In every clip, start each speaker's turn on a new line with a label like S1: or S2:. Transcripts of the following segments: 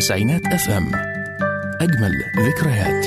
S1: تسعينات اف ام اجمل ذكريات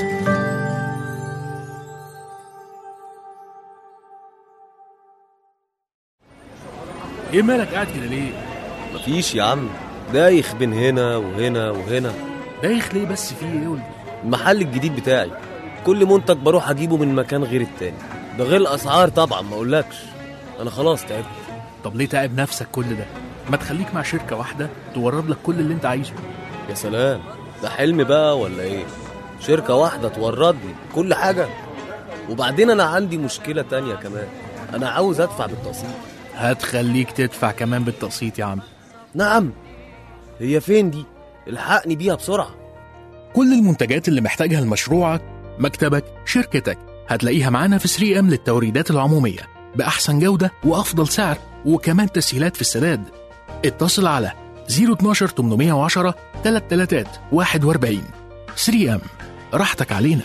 S2: ايه مالك قاعد كده ليه؟
S3: مفيش يا عم دايخ بين هنا وهنا وهنا
S2: دايخ ليه بس في ايه قول
S3: المحل الجديد بتاعي كل منتج بروح اجيبه من مكان غير التاني ده غير الاسعار طبعا ما اقولكش انا خلاص تعبت
S2: طب ليه تعب نفسك كل ده؟ ما تخليك مع شركة واحدة تورد لك كل اللي انت عايزه
S3: يا سلام ده حلم بقى ولا ايه شركة واحدة تورد لي كل حاجة وبعدين انا عندي مشكلة تانية كمان انا عاوز ادفع بالتقسيط
S2: هتخليك تدفع كمان بالتقسيط يا عم
S3: نعم هي فين دي الحقني بيها بسرعة
S1: كل المنتجات اللي محتاجها لمشروعك مكتبك شركتك هتلاقيها معانا في 3 ام للتوريدات العمومية بأحسن جودة وأفضل سعر وكمان تسهيلات في السداد اتصل على 012 810 33 41 3 ام راحتك علينا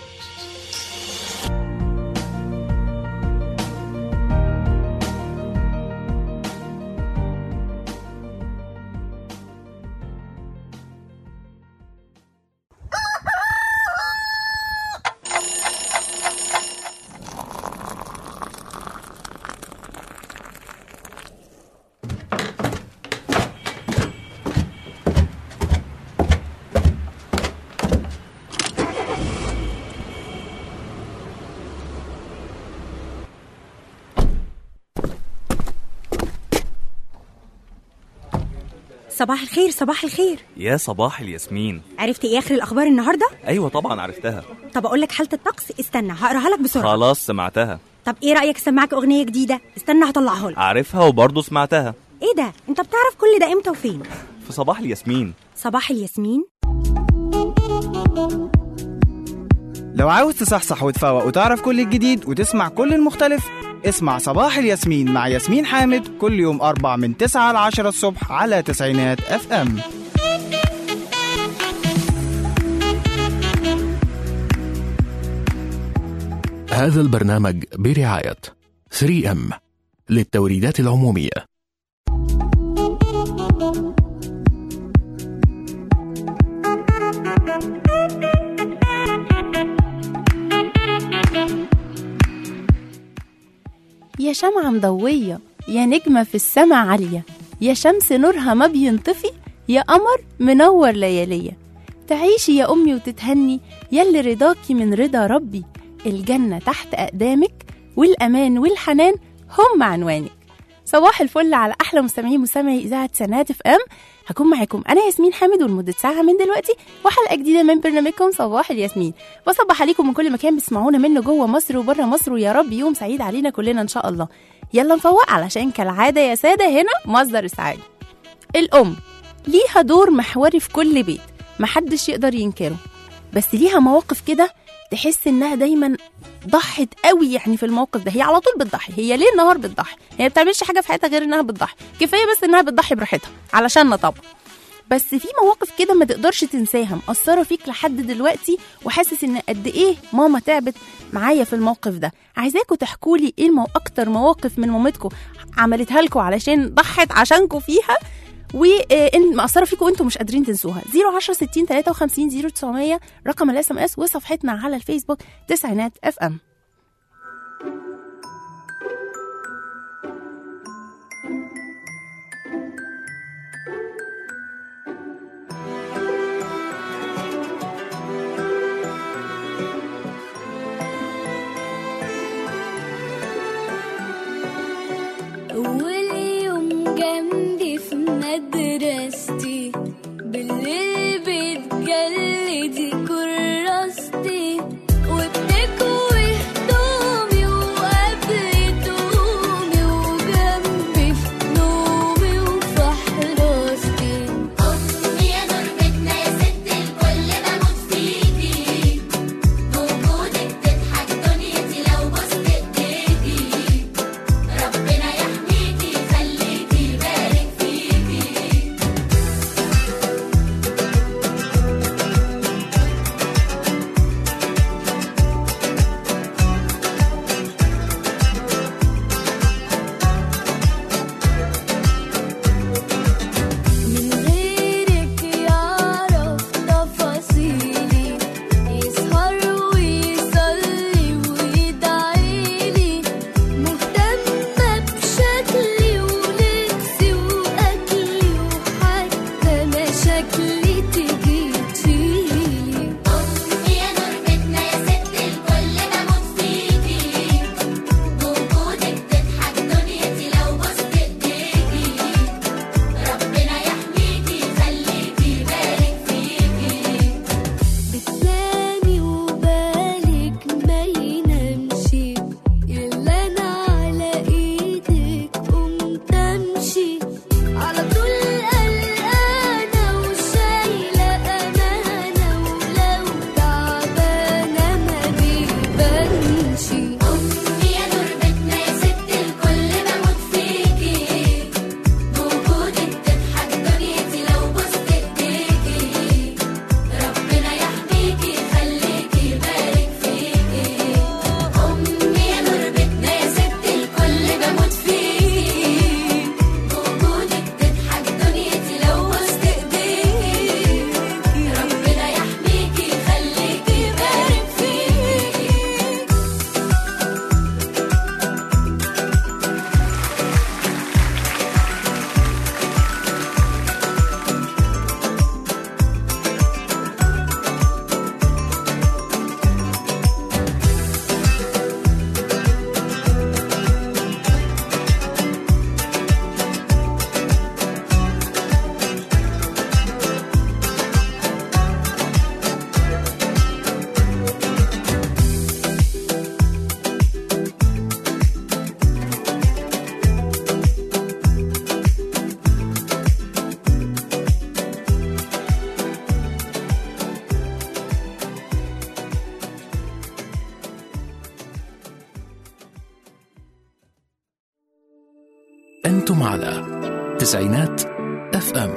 S4: صباح الخير صباح الخير
S5: يا صباح الياسمين
S4: عرفت ايه اخر الاخبار النهارده
S5: ايوه طبعا عرفتها
S4: طب اقول لك حاله الطقس استنى هقراها لك بسرعه
S5: خلاص سمعتها
S4: طب ايه رايك اسمعك اغنيه جديده استنى هطلعها لك
S5: عارفها وبرضه سمعتها
S4: ايه ده انت بتعرف كل ده امتى وفين
S5: في صباح الياسمين
S4: صباح الياسمين
S6: لو عاوز تصحصح وتفوق وتعرف كل الجديد وتسمع كل المختلف اسمع صباح الياسمين مع ياسمين حامد كل يوم أربع من 9 ل 10 الصبح على تسعينات اف ام
S1: هذا البرنامج برعاية 3 ام للتوريدات العمومية
S7: يا شمعة مضوية يا نجمة في السما عالية يا شمس نورها ما بينطفي يا قمر منور ليالية تعيشي يا أمي وتتهني يلي رضاكي من رضا ربي الجنة تحت أقدامك والأمان والحنان هم عنوانك صباح الفل على أحلى مستمعين مستمعي إذاعة سنات اف ام هكون معاكم أنا ياسمين حامد ولمدة ساعة من دلوقتي وحلقة جديدة من برنامجكم صباح الياسمين بصبح عليكم من كل مكان بتسمعونا منه جوه مصر وبره مصر ويا رب يوم سعيد علينا كلنا إن شاء الله يلا نفوق علشان كالعادة يا سادة هنا مصدر السعادة الأم ليها دور محوري في كل بيت محدش يقدر ينكره بس ليها مواقف كده تحس انها دايما ضحت قوي يعني في الموقف ده هي على طول بتضحي هي ليل نهار بتضحي هي ما بتعملش حاجه في حياتها غير انها بتضحي كفايه بس انها بتضحي براحتها علشاننا طبعا بس في مواقف كده ما تقدرش تنساها مأثرة فيك لحد دلوقتي وحاسس ان قد ايه ماما تعبت معايا في الموقف ده عايزاكم تحكوا لي ايه المو... اكتر مواقف من مامتكم عملتها لكم علشان ضحت عشانكم فيها وان مأثرة فيكم وانتم مش قادرين تنسوها 010 60 53 0900 رقم الاس ام اس وصفحتنا على الفيسبوك تسعينات اف ام
S8: أول يوم جنبي في مدرستي بالليل بتجلدي كراستي وبتكوي هدومي وقبل تومي وجنبي في نومي وفي حراستي أمي يا نور بيتنا يا ست الكل بموت فيكي بوجودك تضحك دنيتي لو بصت ايديكي ربنا يحميكي يخليكي يبارك فيكي
S1: أنتم على تسعينات اف ام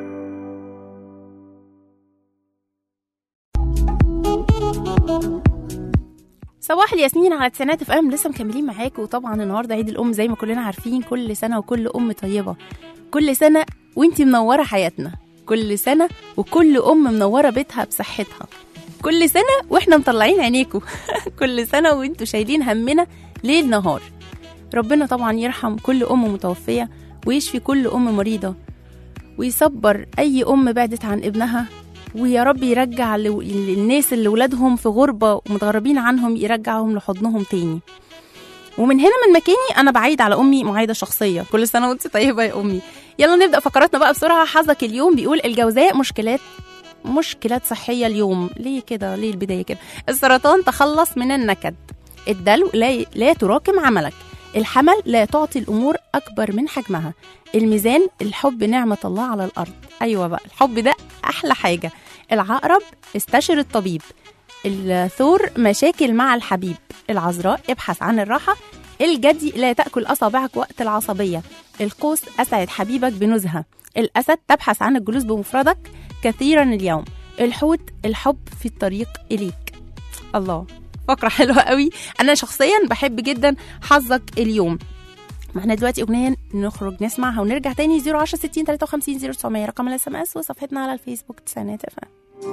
S7: صباح الياسمين على تسعينات اف ام لسه مكملين معاكم وطبعا النهارده عيد الام زي ما كلنا عارفين كل سنه وكل ام طيبه كل سنه وانتي منوره حياتنا كل سنه وكل ام منوره بيتها بصحتها كل سنه واحنا مطلعين عينيكم كل سنه وانتوا شايلين همنا ليل نهار ربنا طبعا يرحم كل ام متوفيه ويشفي كل ام مريضه ويصبر اي ام بعدت عن ابنها ويا رب يرجع لو- للناس اللي ولادهم في غربة ومتغربين عنهم يرجعهم لحضنهم تاني ومن هنا من مكاني انا بعيد على امي معايده شخصيه كل سنه وانت طيبه يا امي يلا نبدا فقراتنا بقى بسرعه حظك اليوم بيقول الجوزاء مشكلات مشكلات صحيه اليوم ليه كده ليه البدايه كده السرطان تخلص من النكد الدلو لا لا تراكم عملك الحمل لا تعطي الامور اكبر من حجمها الميزان الحب نعمه الله على الارض ايوه بقى الحب ده احلى حاجه العقرب استشر الطبيب الثور مشاكل مع الحبيب العذراء ابحث عن الراحة الجدي لا تأكل أصابعك وقت العصبية القوس أسعد حبيبك بنزهة الأسد تبحث عن الجلوس بمفردك كثيرا اليوم الحوت الحب في الطريق إليك الله فقرة حلوة قوي أنا شخصيا بحب جدا حظك اليوم معنا دلوقتي أغنية نخرج نسمعها ونرجع تاني 010 60 53 0900 رقم الاس ام اس وصفحتنا على الفيسبوك تسعينات اف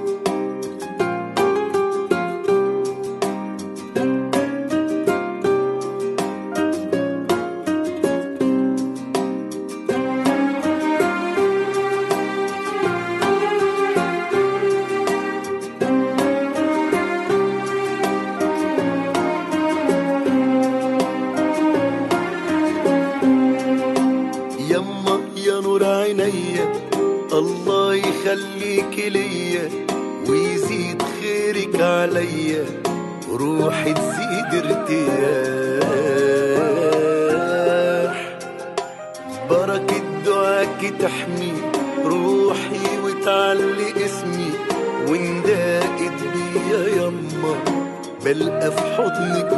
S9: يما يا نور عينيا الله يخليك ليا ويزيد خيرك عليا روحي تزيد ارتياح بركة دعاك تحمي روحي وتعلي اسمي ونداقت بيا يما بلقى في حضنك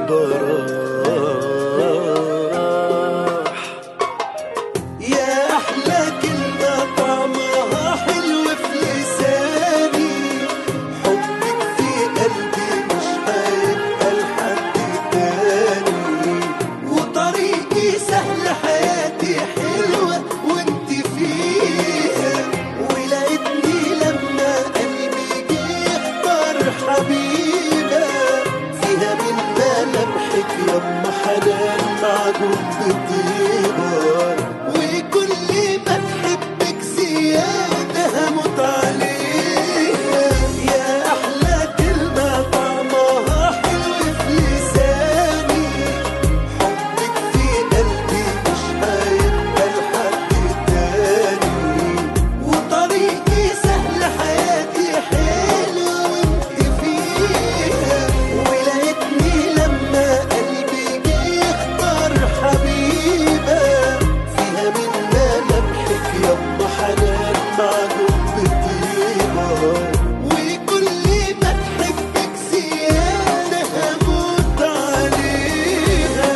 S9: براح يا احلى كلمه طعمها حلو في لساني حبك في قلبي مش هيبقى لحد تاني وطريقي سهل حياتي حلوه وانت فيها ولقيتني لما قلبي جه يختار حبيبه فيها من ملامحك يما حنان معجون بطيبه وكل ما تحبك زيادة هموت عليها يا أحلى كلمة طعمها حلو في لساني حبك في قلبي مش هيبقى لحد تاني وطريقي سهل حياتي حلو وانت فيها ولقيتني لما قلبي جه يختار حبيبة فيها من ملامحك يما حنان معجون بطيبة وكل ما تحبك زيادة هموت عليها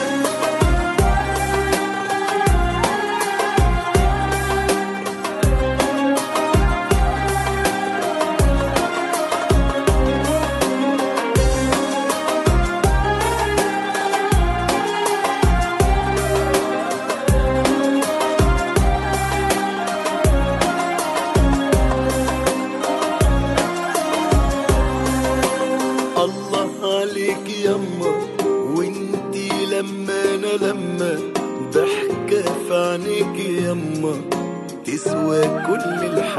S9: الله عليك يما وانتي لما انا لما ضحكة في عينيك يما تسوى كل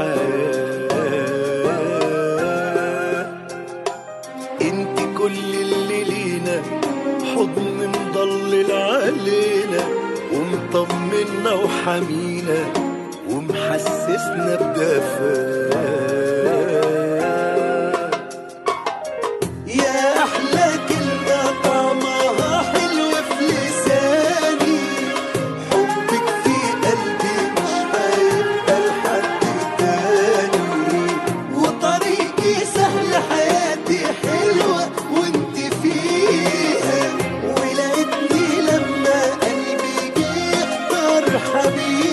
S9: الحياة انت كل اللي لينا حضن مضلل علينا ومطمنا وحمينا ومحسسنا بدفاء يا أحلى كلمة طعمها حلو في لساني حبك في قلبي مش هيبقى لحد تاني وطريقي سهل حياتي حلوة وانت فيها ولقيتني لما قلبي جه يختار حبيبة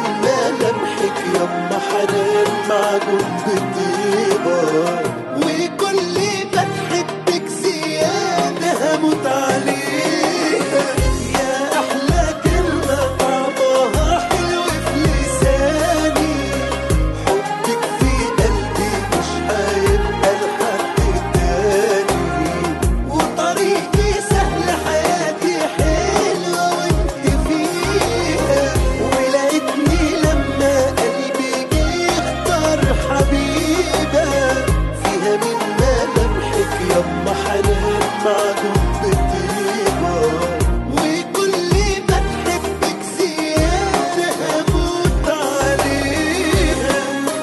S9: ملامحك يما حنان معجون بطيبة وكل ما تحبك زيادة هموت عليها يا أحلى كلمة طعمها حلو في لساني حبك في قلبي مش هيبقى لحد تاني وطريقي سهل حياتي حلوة وانت فيها ولقيتني لما قلبي جه اختار حبيبة فيها من ملامحك يما حنان معجون بطيبة وكل ما تحبك زيادة هموت عليها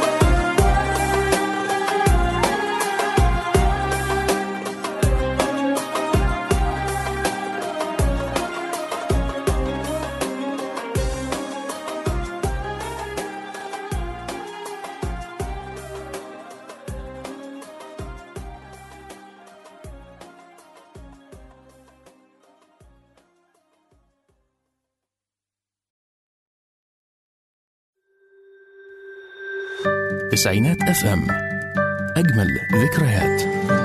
S1: تسعينات اف ام اجمل ذكريات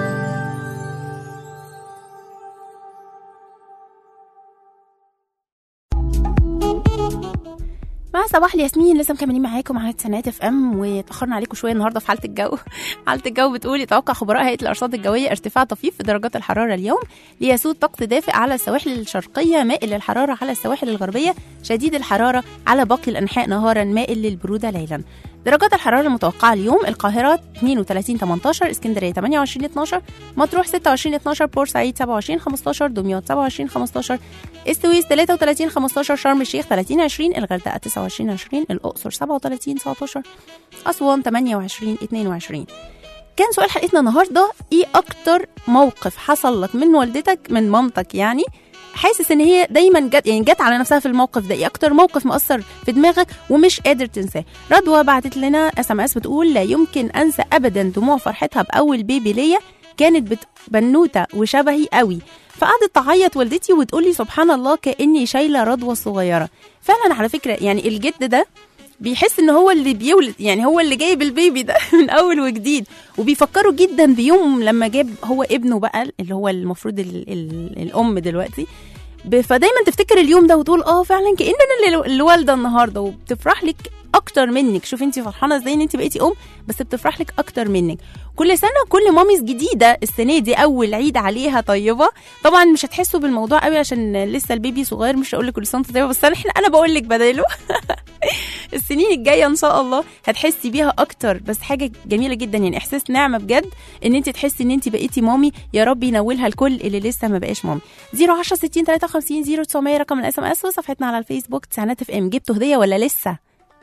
S7: مع صباح الياسمين لسه مكملين معاكم على تسعينات اف ام واتاخرنا عليكم شويه النهارده في حاله الجو حاله الجو بتقول يتوقع خبراء هيئه الارصاد الجويه ارتفاع طفيف في درجات الحراره اليوم ليسود طقس دافئ على السواحل الشرقيه مائل للحراره على السواحل الغربيه شديد الحراره على باقي الانحاء نهارا مائل للبروده ليلا درجات الحراره المتوقعه اليوم القاهره 32 18 اسكندريه 28 12 مطروح 26 12 بورسعيد 27 15 دمياط 27 15 السويس 33 15 شرم الشيخ 30 20 الغردقه 29 20 الاقصر 37 19 اسوان 28 22 كان سؤال حلقتنا النهارده ايه اكتر موقف حصل لك من والدتك من مامتك يعني حاسس ان هي دايما جت يعني جت على نفسها في الموقف ده ايه اكتر موقف مؤثر في دماغك ومش قادر تنساه رضوى بعتت لنا اس ام اس بتقول لا يمكن انسى ابدا دموع فرحتها باول بيبي ليا كانت بت- بنوته وشبهي قوي فقعدت تعيط والدتي وتقول لي سبحان الله كاني شايله رضوى الصغيره فعلا على فكره يعني الجد ده بيحس ان هو اللي بيولد يعني هو اللي جايب البيبي ده من اول وجديد وبيفكروا جدا بيوم لما جاب هو ابنه بقى اللي هو المفروض ال ال الام دلوقتي ب- فدايما تفتكر اليوم ده وتقول اه فعلا كأن انا اللي- اللي والده النهارده وبتفرح لك اكتر منك شوفي انت فرحانه ازاي ان انت بقيتي ام بس بتفرح لك اكتر منك كل سنه كل ماميز جديده السنه دي اول عيد عليها طيبه طبعا مش هتحسوا بالموضوع قوي عشان لسه البيبي صغير مش هقول لك كل سنه وأنت طيبه بس انا احنا انا بقول لك بداله السنين الجايه ان شاء الله هتحسي بيها اكتر بس حاجه جميله جدا يعني احساس نعمه بجد ان انت تحسي ان انت بقيتي مامي يا رب ينولها الكل اللي لسه ما بقاش مامي 010 60 53 0900 رقم الاس ام اس وصفحتنا على الفيسبوك تسعينات اف ام جبتوا هديه ولا لسه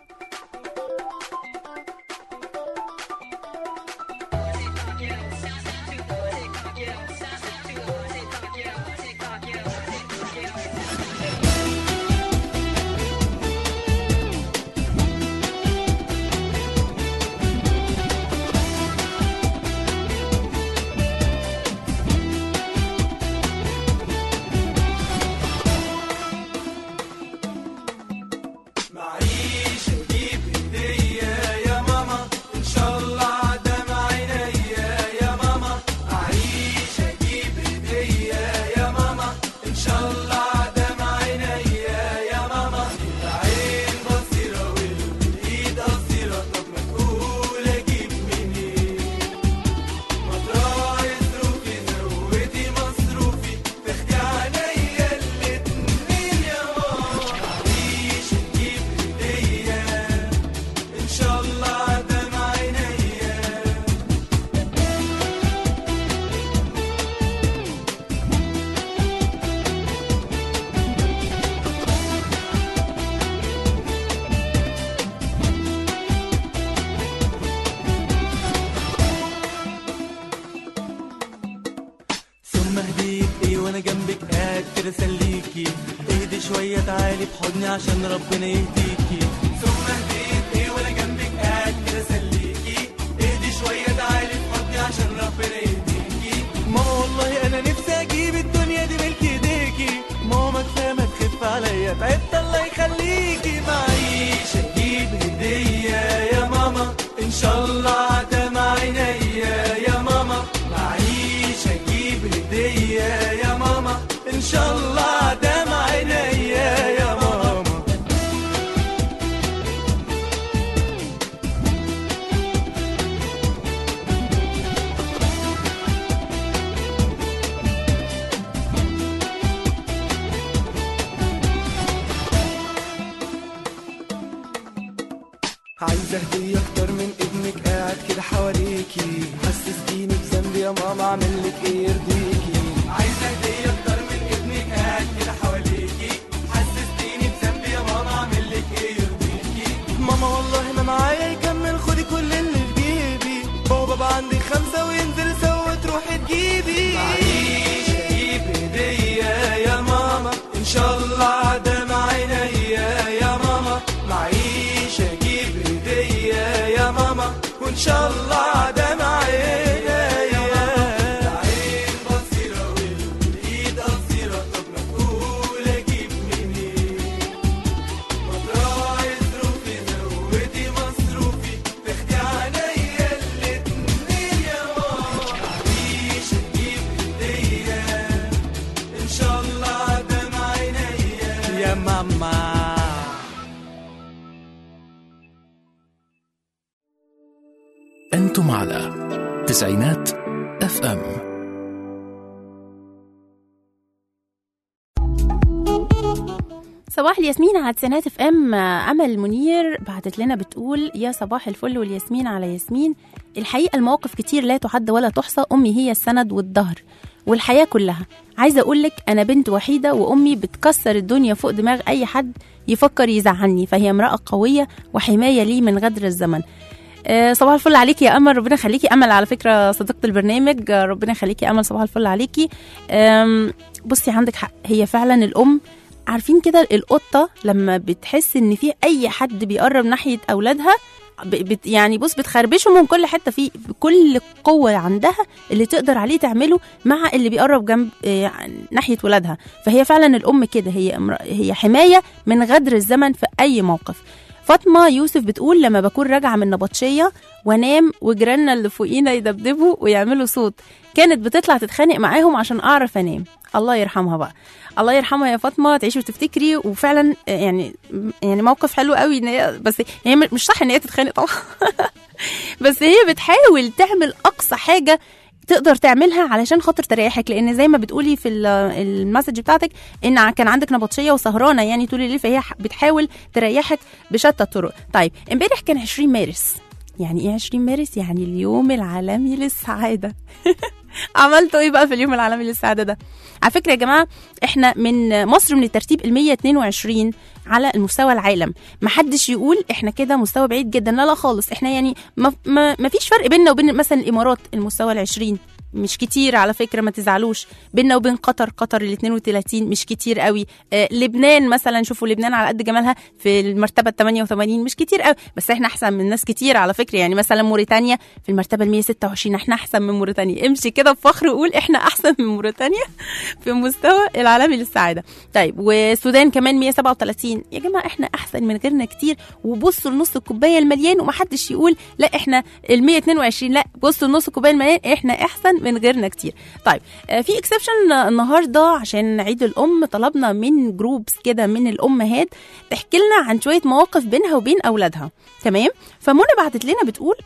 S9: معيش اجيب هدية يا ماما ان شاء الله عدم عينيا يا ماما معيش اجيب هدية يا ماما ان شاء الله عدم عينيا يا ماما العين بصيرة والايد قصيرة طب ما تقول اجيب منين مطرح ظروفي زودي مصروفي تاخدي عينيا الاتنين يا ماما معيش اجيب هدية ان شاء الله عدم عينيا ثم هديك ايه وانا جنبك قاعد كده سليكي اهدي شوية تعالي في حضني عشان ربنا يهديكي ثم هديك ايه وانا جنبك قاعد كده سليكي اهدي شوية تعالي في حضني عشان ربنا يهديكي ماما والله انا نفسي اجيب الدنيا دي ملك ايديكي ماما كفايه ما تخف عليا تعبت الله يخليكي معيش اجيب شاء الله عدم عينيا يا ماما معيش اجيب هدية يا ماما ان شاء الله عدم عينيا يا ماما عايزة هدية أكتر من ابنك قاعد كده حواليكي حسستيني بذنبي يا ماما أعمل لك إيه يرضيكي عايزة هدية أكتر من ابنك قاعد كده حواليكي حسستيني بذنبي يا ماما أعمل لك إيه يرضيكي ماما والله ما معايا يكمل خدي كل اللي في جيبي بابا بقى عندي خمسة وينزل سوا تروحي تجيبي معيش أجيب هدية يا ماما إن شاء الله عدم عينيا يا ماما معيش أجيب هدية يا ماما وإن شاء الله عدم عينيا العين بصيرة والإيد قصيرة طب ما تقول أجيب منين مطرح ظروفي زودي مصروفي تاخدي عليا الاتنين يا ماما معيش أجيب هدية إن شاء الله عدم عينيا يا ماما
S1: أنتم على تسعينات اف ام
S7: صباح الياسمين على تسعينات اف ام امل منير بعتت لنا بتقول يا صباح الفل والياسمين على ياسمين الحقيقه المواقف كتير لا تعد ولا تحصى امي هي السند والظهر والحياه كلها عايزه اقول لك انا بنت وحيده وامي بتكسر الدنيا فوق دماغ اي حد يفكر يزعلني فهي امراه قويه وحمايه لي من غدر الزمن آه، صباح الفل عليكي يا امل ربنا يخليكي امل على فكره صديقه البرنامج آه، ربنا يخليكي امل صباح الفل عليكي آم، بصي عندك حق هي فعلا الام عارفين كده القطه لما بتحس ان في اي حد بيقرب ناحيه اولادها ب- بت يعني بص بتخربشهم من كل حته فيه بكل قوه عندها اللي تقدر عليه تعمله مع اللي بيقرب جنب آه، ناحيه ولادها فهي فعلا الام كده هي امرأة- هي حمايه من غدر الزمن في اي موقف فاطمه يوسف بتقول لما بكون راجعه من نبطشيه وانام وجيراننا اللي فوقينا يدبدبوا ويعملوا صوت كانت بتطلع تتخانق معاهم عشان اعرف انام الله يرحمها بقى الله يرحمها يا فاطمه تعيشي وتفتكري وفعلا آه، يعني يعني موقف حلو قوي ان هي بس هي مش صح ان هي تتخانق طبعا بس هي بتحاول تعمل اقصى حاجه تقدر تعملها علشان خاطر تريحك لان زي ما بتقولي في ال- المسج بتاعتك ان ع- كان عندك نبطشيه وسهرانه يعني طول الليل فهي ح- بتحاول تريحك بشتى الطرق طيب امبارح كان 20 مارس يعني ايه 20 مارس يعني اليوم العالمي للسعاده عملتوا ايه بقى في اليوم العالمي للسعاده ده على فكره يا جماعه احنا من مصر من الترتيب ال 122 على المستوى العالم ما حدش يقول احنا كده مستوى بعيد جدا لا لا خالص احنا يعني ما, ما, ما فيش فرق بيننا وبين مثلا الامارات المستوى ال 20 مش كتير على فكره ما تزعلوش بيننا وبين قطر قطر ال 32 مش كتير قوي آه لبنان مثلا شوفوا لبنان على قد جمالها في المرتبه ال 88 مش كتير قوي بس احنا احسن من ناس كتير على فكره يعني مثلا موريتانيا في المرتبه ال 126 احنا احسن من موريتانيا امشي كده بفخر وقول احنا احسن من موريتانيا في المستوى العالمي للسعاده طيب والسودان كمان 137 يا جماعه احنا احسن من غيرنا كتير وبصوا لنص الكوبايه المليان ومحدش يقول لا احنا ال 122 لا بصوا لنص الكوبايه المليان احنا احسن من غيرنا كتير طيب آه، في اكسبشن النهارده عشان عيد الام طلبنا من جروبس كده من الامهات تحكي لنا عن شويه مواقف بينها وبين اولادها تمام فمنى بعتت لنا بتقول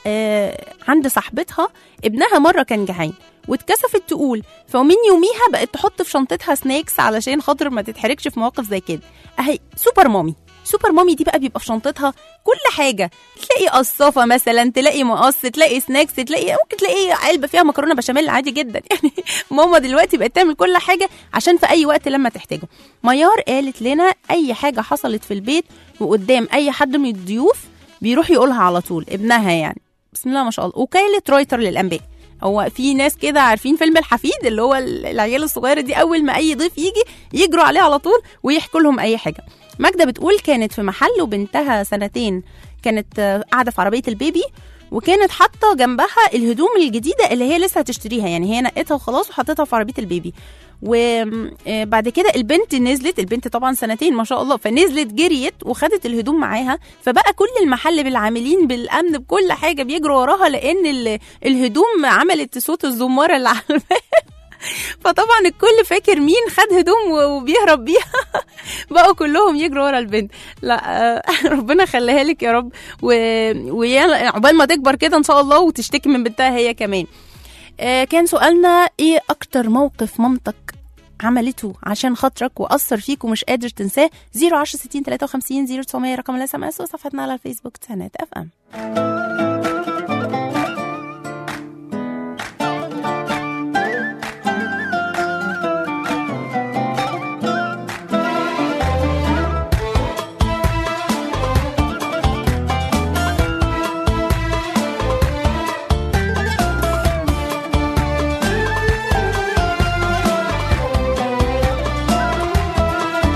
S7: آه عند صاحبتها ابنها مره كان جعان واتكسفت تقول فمن يوميها بقت تحط في شنطتها سناكس علشان خاطر ما تتحركش في مواقف زي كده اهي سوبر مامي سوبر مامي دي بقى بيبقى في شنطتها كل حاجه تلاقي قصافه مثلا تلاقي مقص تلاقي سناكس تلاقي ممكن تلاقي علبه فيها مكرونه بشاميل عادي جدا يعني ماما دلوقتي بقت تعمل كل حاجه عشان في اي وقت لما تحتاجه ميار قالت لنا اي حاجه حصلت في البيت وقدام اي حد من الضيوف بيروح يقولها على طول ابنها يعني بسم الله ما شاء الله وكاله رويتر للانباء هو في ناس كده عارفين فيلم الحفيد اللي هو ال- العيال الصغيره دي اول ما اي ضيف يجي يجروا عليه على طول ويحكوا لهم اي حاجه ماجده بتقول كانت في محل وبنتها سنتين كانت آه، قاعده في عربيه البيبي وكانت حاطه جنبها الهدوم الجديده اللي هي لسه هتشتريها يعني هي نقتها وخلاص وحطيتها في عربيه البيبي وبعد كده البنت نزلت البنت طبعا سنتين ما شاء الله فنزلت جريت وخدت الهدوم معاها فبقى كل المحل بالعاملين بالامن بكل حاجه بيجروا وراها لان ال- الهدوم عملت صوت الزماره اللي على الباب فطبعا الكل فاكر مين خد هدوم و- وبيهرب بيها بقوا كلهم يجروا ورا البنت لا آه، ربنا خليها لك يا رب و- ويلا عقبال ما تكبر كده ان شاء الله وتشتكي من بنتها هي كمان آه، كان سؤالنا ايه اكتر موقف مامتك عملته عشان خاطرك واثر فيك ومش قادر تنساه 010 60 53 0900 رقم الاس ام اس وصفحتنا على الفيسبوك تسانات اف ام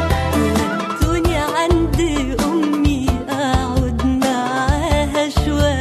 S8: ودوني عند أمي أقعد معاها شوية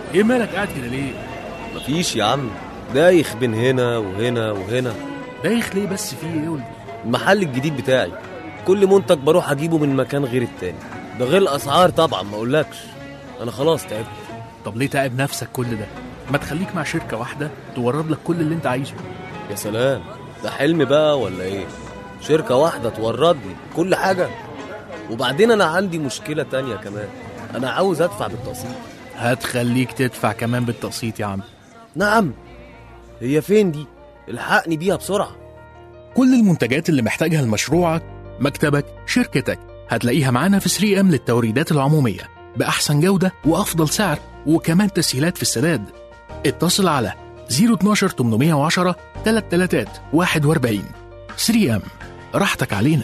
S2: ايه مالك قاعد كده ليه
S3: مفيش يا عم دايخ بين هنا وهنا وهنا
S2: دايخ ليه بس في ايه قول لي؟
S3: المحل الجديد بتاعي كل منتج بروح اجيبه من مكان غير التاني ده غير الاسعار طبعا ما اقولكش انا خلاص تعبت
S2: طب ليه تعب نفسك كل ده ما تخليك مع شركه واحده تورد لك كل اللي انت عايزه
S3: يا سلام ده حلم بقى ولا ايه شركة واحدة تورد لي كل حاجة وبعدين انا عندي مشكلة تانية كمان انا عاوز ادفع بالتقسيط
S2: هتخليك تدفع كمان بالتقسيط يا عم
S3: نعم هي فين دي الحقني بيها بسرعة
S1: كل المنتجات اللي محتاجها لمشروعك مكتبك شركتك هتلاقيها معانا في 3 ام للتوريدات العمومية بأحسن جودة وأفضل سعر وكمان تسهيلات في السداد اتصل على 012 810 33 41 3 ام راحتك علينا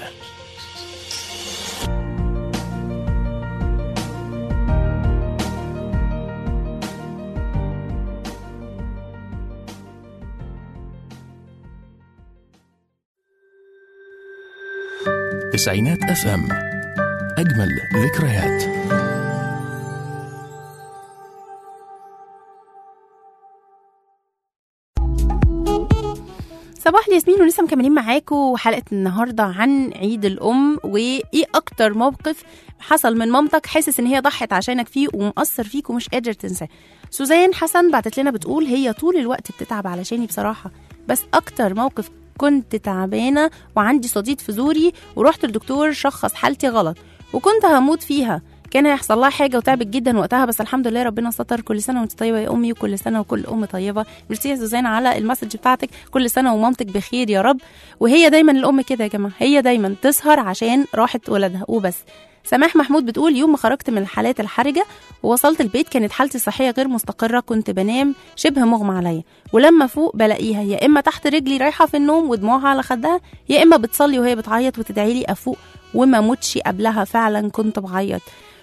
S1: تسعينات اف ام اجمل ذكريات
S7: صباح الياسمين ولسه مكملين معاكم حلقه النهارده عن عيد الام وايه اكتر موقف حصل من مامتك حاسس ان هي ضحت عشانك فيه ومأثر فيك ومش قادر تنساه سوزان حسن بعتت لنا بتقول هي طول الوقت بتتعب علشاني بصراحه بس اكتر موقف كنت تعبانه وعندي صديد في زوري ورحت الدكتور شخص حالتي غلط وكنت هموت فيها كان هيحصل لها حاجه وتعبت جدا وقتها بس الحمد لله ربنا ستر كل سنه وانت طيبه يا امي وكل سنه وكل ام طيبه ميرسي يا سوزان على المسج بتاعتك كل سنه ومامتك بخير يا رب وهي دايما الام كده يا جماعه هي دايما تسهر عشان راحه ولدها وبس سماح محمود بتقول يوم ما خرجت من الحالات الحرجه ووصلت البيت كانت حالتي الصحيه غير مستقره كنت بنام شبه مغمى عليا ولما فوق بلاقيها يا اما تحت رجلي رايحه في النوم ودموعها على خدها يا اما بتصلي وهي بتعيط وتدعي لي افوق وما موتش قبلها فعلا كنت بعيط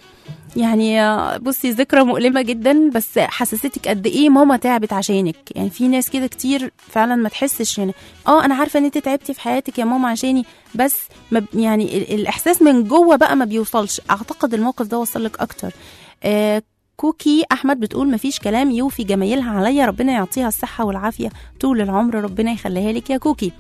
S7: يعني آه، بصي ذكرى مؤلمه جدا بس حسستك قد ايه ماما تعبت عشانك يعني في ناس كده كتير فعلا ما تحسش يعني اه انا عارفه ان انت تعبتي في حياتك يا ماما عشاني بس ما ب- يعني ال- الاحساس من جوه بقى ما بيوصلش اعتقد الموقف ده وصل لك اكتر آه كوكي احمد بتقول مفيش كلام يوفي جمايلها عليا ربنا يعطيها الصحه والعافيه طول العمر ربنا يخليها لك يا كوكي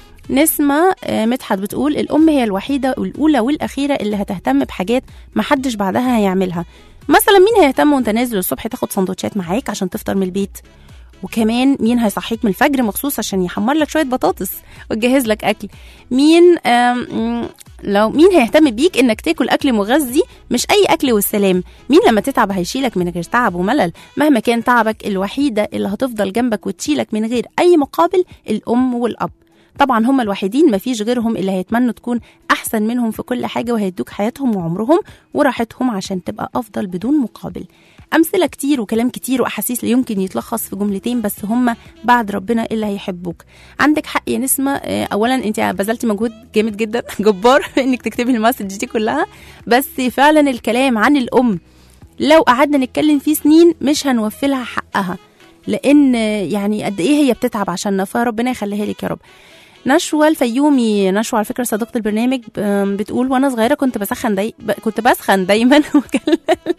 S7: نسمة آه، مدحت بتقول الأم هي الوحيدة والأولى والأخيرة اللي هتهتم بحاجات محدش بعدها هيعملها مثلا مين هيهتم وانت نازل الصبح تاخد سندوتشات معاك عشان تفطر من البيت وكمان مين هيصحيك من الفجر مخصوص عشان يحمر لك شويه بطاطس ويجهز لك اكل مين آم، مم، لو مين هيهتم بيك انك تاكل اكل مغذي مش اي اكل والسلام مين لما تتعب هيشيلك من غير تعب وملل مهما كان تعبك الوحيده اللي هتفضل جنبك وتشيلك من غير اي مقابل الام والاب طبعا هم الوحيدين مفيش غيرهم اللي هيتمنوا تكون احسن منهم في كل حاجه وهيدوك حياتهم وعمرهم وراحتهم عشان تبقى افضل بدون مقابل امثله كتير وكلام كتير واحاسيس لا يمكن يتلخص في جملتين بس هم بعد ربنا اللي هيحبوك عندك حق يا نسمه آه، اولا انت بذلتي مجهود جامد جدا جبار في انك تكتبي المسج دي كلها بس فعلا الكلام عن الام لو قعدنا نتكلم فيه سنين مش هنوفي لها حقها لان يعني قد ايه هي بتتعب عشاننا فربنا يخليها لك يا رب نشوى الفيومي نشوى على فكره صديقه البرنامج آم، بتقول وانا صغيره كنت بسخن داي... ب- كنت بسخن دايما وكان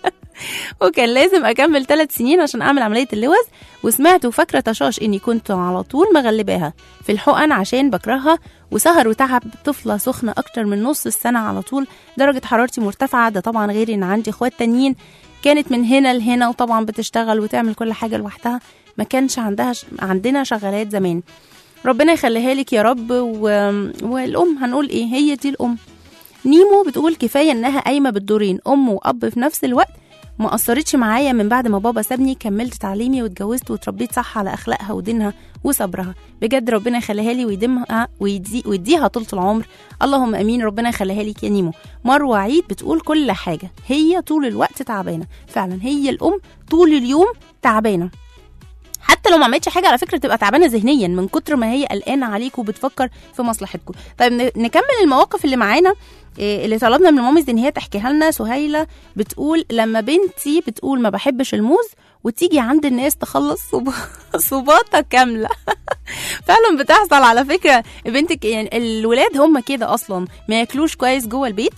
S7: وكان لازم اكمل ثلاث سنين عشان اعمل عمليه اللوز وسمعت وفاكره تشاش اني كنت على طول مغلباها في الحقن عشان بكرهها وسهر وتعب طفله سخنه اكتر من نص السنه على طول درجه حرارتي مرتفعه ده طبعا غير ان عندي اخوات تانيين كانت من هنا لهنا وطبعا بتشتغل وتعمل كل حاجه لوحدها ما كانش عندها ش... عندنا شغالات زمان ربنا يخليها لك يا رب و... والام هنقول ايه هي دي الام نيمو بتقول كفايه انها قايمه بالدورين ام واب في نفس الوقت ما قصرتش معايا من بعد ما بابا سابني كملت تعليمي واتجوزت واتربيت صح على اخلاقها ودينها وصبرها بجد ربنا يخليها لي ويديمها ويدي ويديها طول العمر اللهم امين ربنا يخليها لك يا نيمو مروه عيد بتقول كل حاجه هي طول الوقت تعبانه فعلا هي الام طول اليوم تعبانه حتى لو ما عملتش حاجه على فكره تبقى تعبانه ذهنيا من كتر ما هي قلقانه عليك وبتفكر في مصلحتكم طيب ن- نكمل المواقف اللي معانا إيه، اللي طلبنا من مامز ان هي تحكيها لنا سهيله بتقول لما بنتي بتقول ما بحبش الموز وتيجي عند الناس تخلص صب- صباطه كامله فعلا بتحصل على فكره بنتك يعني الولاد هم كده اصلا ما ياكلوش كويس جوه البيت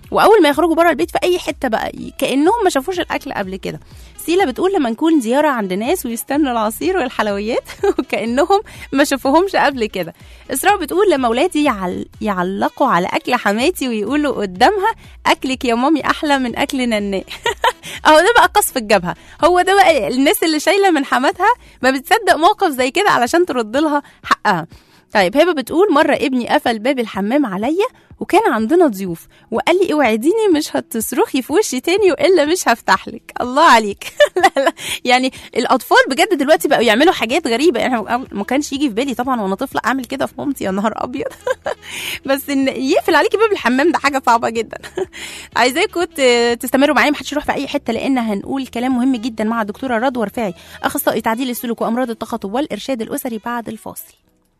S7: واول ما يخرجوا بره البيت في اي حته بقى ي- كانهم ما شافوش الاكل قبل كده سيلا بتقول لما نكون زياره عند ناس ويستنوا العصير والحلويات وكانهم ما شافوهمش قبل كده اسراء بتقول لما اولادي يعل... يعلقوا على اكل حماتي ويقولوا قدامها اكلك يا مامي احلى من اكل نناه اهو ده بقى قصف الجبهه هو ده بقى الناس اللي شايله من حماتها ما بتصدق موقف زي كده علشان ترد لها حقها طيب هبه بتقول مره ابني قفل باب الحمام عليا وكان عندنا ضيوف وقال لي اوعديني مش هتصرخي في وشي تاني والا مش هفتح لك الله عليك لا لا يعني الاطفال بجد دلوقتي بقوا يعملوا حاجات غريبه يعني ما كانش يجي في بالي طبعا وانا طفله اعمل كده في مامتي يا نهار ابيض بس ان يقفل عليكي باب الحمام ده حاجه صعبه جدا عايزاكم ت- تستمروا معايا محدش يروح في اي حته لان هنقول كلام مهم جدا مع الدكتوره رضوى رفاعي اخصائي تعديل السلوك وامراض التخاطب والارشاد الاسري بعد الفاصل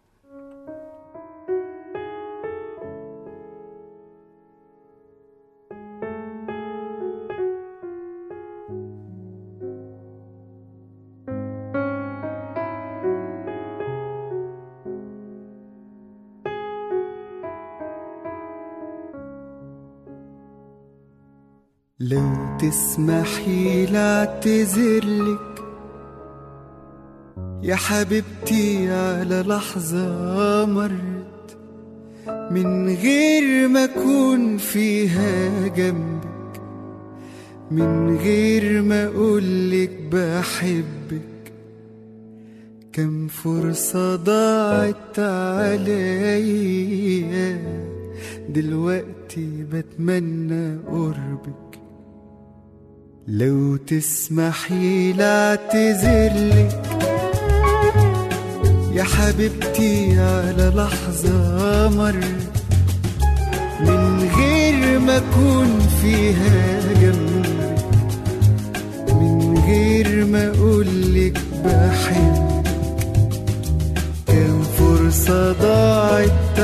S10: لو تسمحي لاعتذرلك يا حبيبتي على لحظة مرت من غير ما أكون فيها جنبك من غير ما أقولك بحبك كم فرصة ضاعت عليا دلوقتي بتمنى قربك لو تسمحي لاعتذرلك يا حبيبتي على لحظة مرت من غير ما أكون فيها جنبك من غير ما أقولك بحبك كان فرصة ضاعت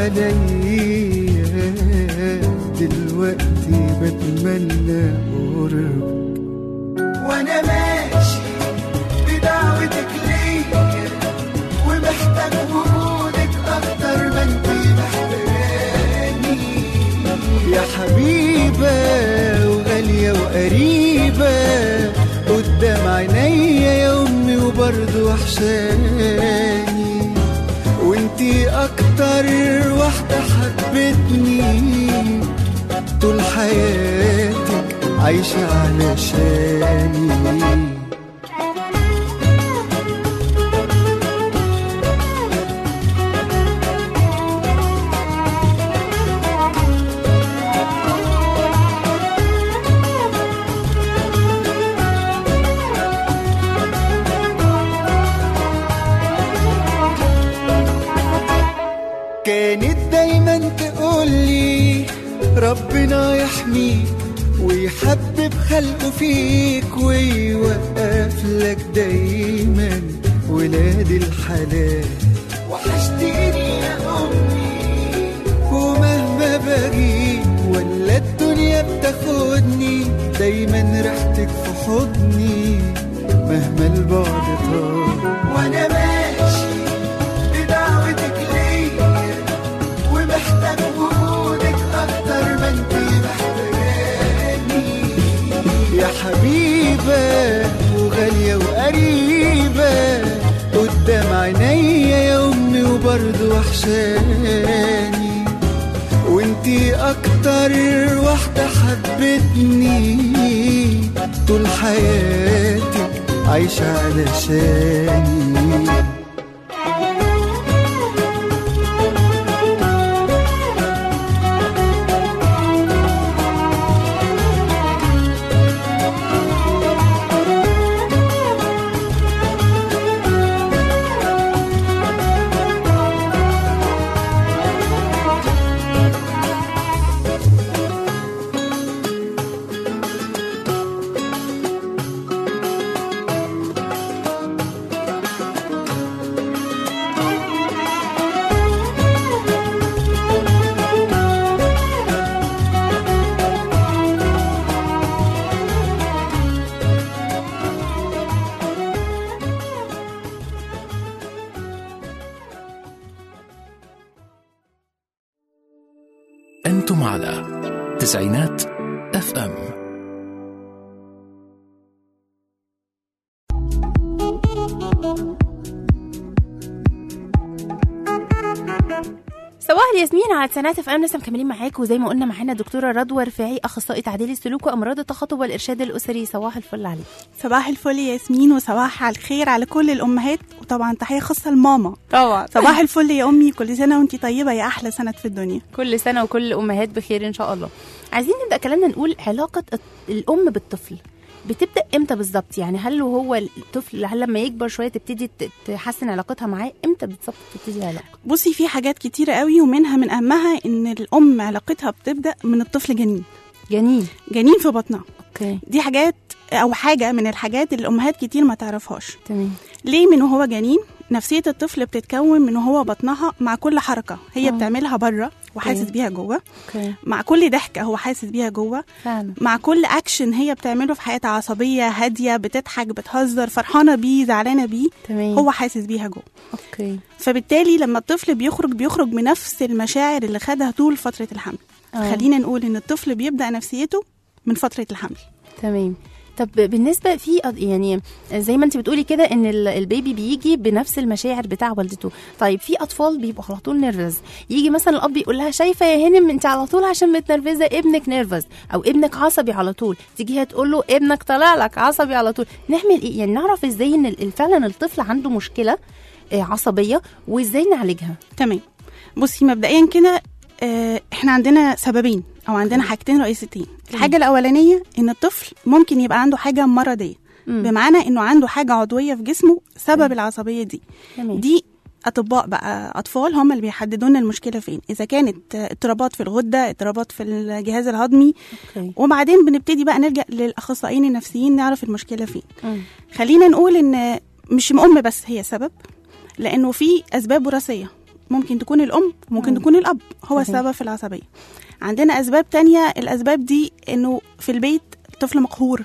S10: عليا دلوقتي بتمنى قربك وانا ماشي بدعوتك ليا ومحتاج وجودك اكتر ما انت محتاجاني يا حبيبة وغالية وقريبة قدام عينيا يا امي وبرضه وحشاني وانتي اكتر واحدة حبتني طول حياتك عايشة علشاني كانت دايما تقولي ربنا يحميك ويحبب خلقه فيك ويوقف لك دايما ولاد الحلال وحشتيني يا امي ومهما بجيت ولا الدنيا بتاخدني دايما ريحتك في حضني مهما البعد طال وانا ماشي بدعوتك ليا ومحتاج وجودك اكتر ما انت محتاجاني يا حبيبة وغالية وقريبة قدام عينيا يا امي وبرضه وحشاني وانتي اكتر واحدة حبتني طول حياتي عايشة علشاني
S1: أنتم على تسعينات اف ام
S7: صباح الياسمين على سنات اف ام لسه مكملين معاكم وزي ما قلنا معانا دكتوره رضوى رفاعي اخصائي تعديل السلوك وامراض التخاطب والارشاد الاسري صباح الفل عليك
S11: صباح الفل يا ياسمين وصباح على الخير على كل الامهات وطبعا تحيه خاصه لماما
S7: طبعا
S11: صباح الفل يا امي كل سنه وانتي طيبه يا احلى سنه في الدنيا
S7: كل سنه وكل الامهات بخير ان شاء الله عايزين نبدا كلامنا نقول علاقه الام بالطفل بتبدا امتى بالظبط يعني هل وهو الطفل هل لما يكبر شويه تبتدي ت- تحسن علاقتها معاه امتى بالظبط تبتدي العلاقه
S11: بصي في حاجات كتيره قوي ومنها من اهمها ان الام علاقتها بتبدا من الطفل جنين
S7: جنين
S11: جنين في بطنها
S7: اوكي
S11: دي حاجات او حاجه من الحاجات اللي الامهات كتير ما تعرفهاش
S7: تمام
S11: ليه من وهو جنين نفسيه الطفل بتتكون من وهو بطنها مع كل حركه هي
S7: مم.
S11: بتعملها بره وحاسس
S7: أوكي.
S11: بيها جوه
S7: اوكي
S11: مع كل ضحكه هو حاسس بيها جوه
S7: فعلا
S11: مع كل اكشن هي بتعمله في حياتها عصبيه هاديه بتضحك بتهزر فرحانه بيه زعلانه بيه
S7: تمام
S11: هو حاسس بيها جوه
S7: اوكي
S11: فبالتالي لما الطفل بيخرج بيخرج بنفس المشاعر اللي خدها طول فتره الحمل
S7: آه.
S11: خلينا نقول ان الطفل بيبدا نفسيته من فتره الحمل
S7: تمام طب بالنسبه في أض- يعني زي ما انت بتقولي كده ان ال- البيبي بيجي بنفس المشاعر بتاع والدته طيب في اطفال بيبقوا على طول نيرفز يجي مثلا الاب يقول لها شايفه يا هانم انت على طول عشان متنرفزه ابنك نيرفز او ابنك عصبي على طول تيجي هي تقول له ابنك طالع لك عصبي على طول نعمل ايه يعني نعرف ازاي ان ال- فعلا الطفل عنده مشكله آه، عصبيه وازاي نعالجها
S11: تمام بصي مبدئيا كده آه، احنا عندنا سببين او عندنا حاجتين رئيسيتين الحاجه الاولانيه ان الطفل ممكن يبقى عنده حاجه مرضيه
S7: مم.
S11: بمعنى انه عنده حاجه عضويه في جسمه سبب العصبيه دي
S7: تمام.
S11: دي اطباء بقى اطفال هم اللي بيحددوا لنا المشكله فين اذا كانت آه، اضطرابات في الغده اضطرابات في الجهاز الهضمي
S7: اوكي
S11: وبعدين بنبتدي بقى نرجع للاخصائيين النفسيين نعرف المشكله فين
S7: مم.
S11: خلينا نقول ان مش ام بس هي سبب لانه في اسباب وراثيه ممكن تكون الام ممكن
S7: مم.
S11: تكون الاب هو
S7: صحيح.
S11: السبب في العصبيه عندنا اسباب تانية الاسباب دي انه في البيت الطفل مقهور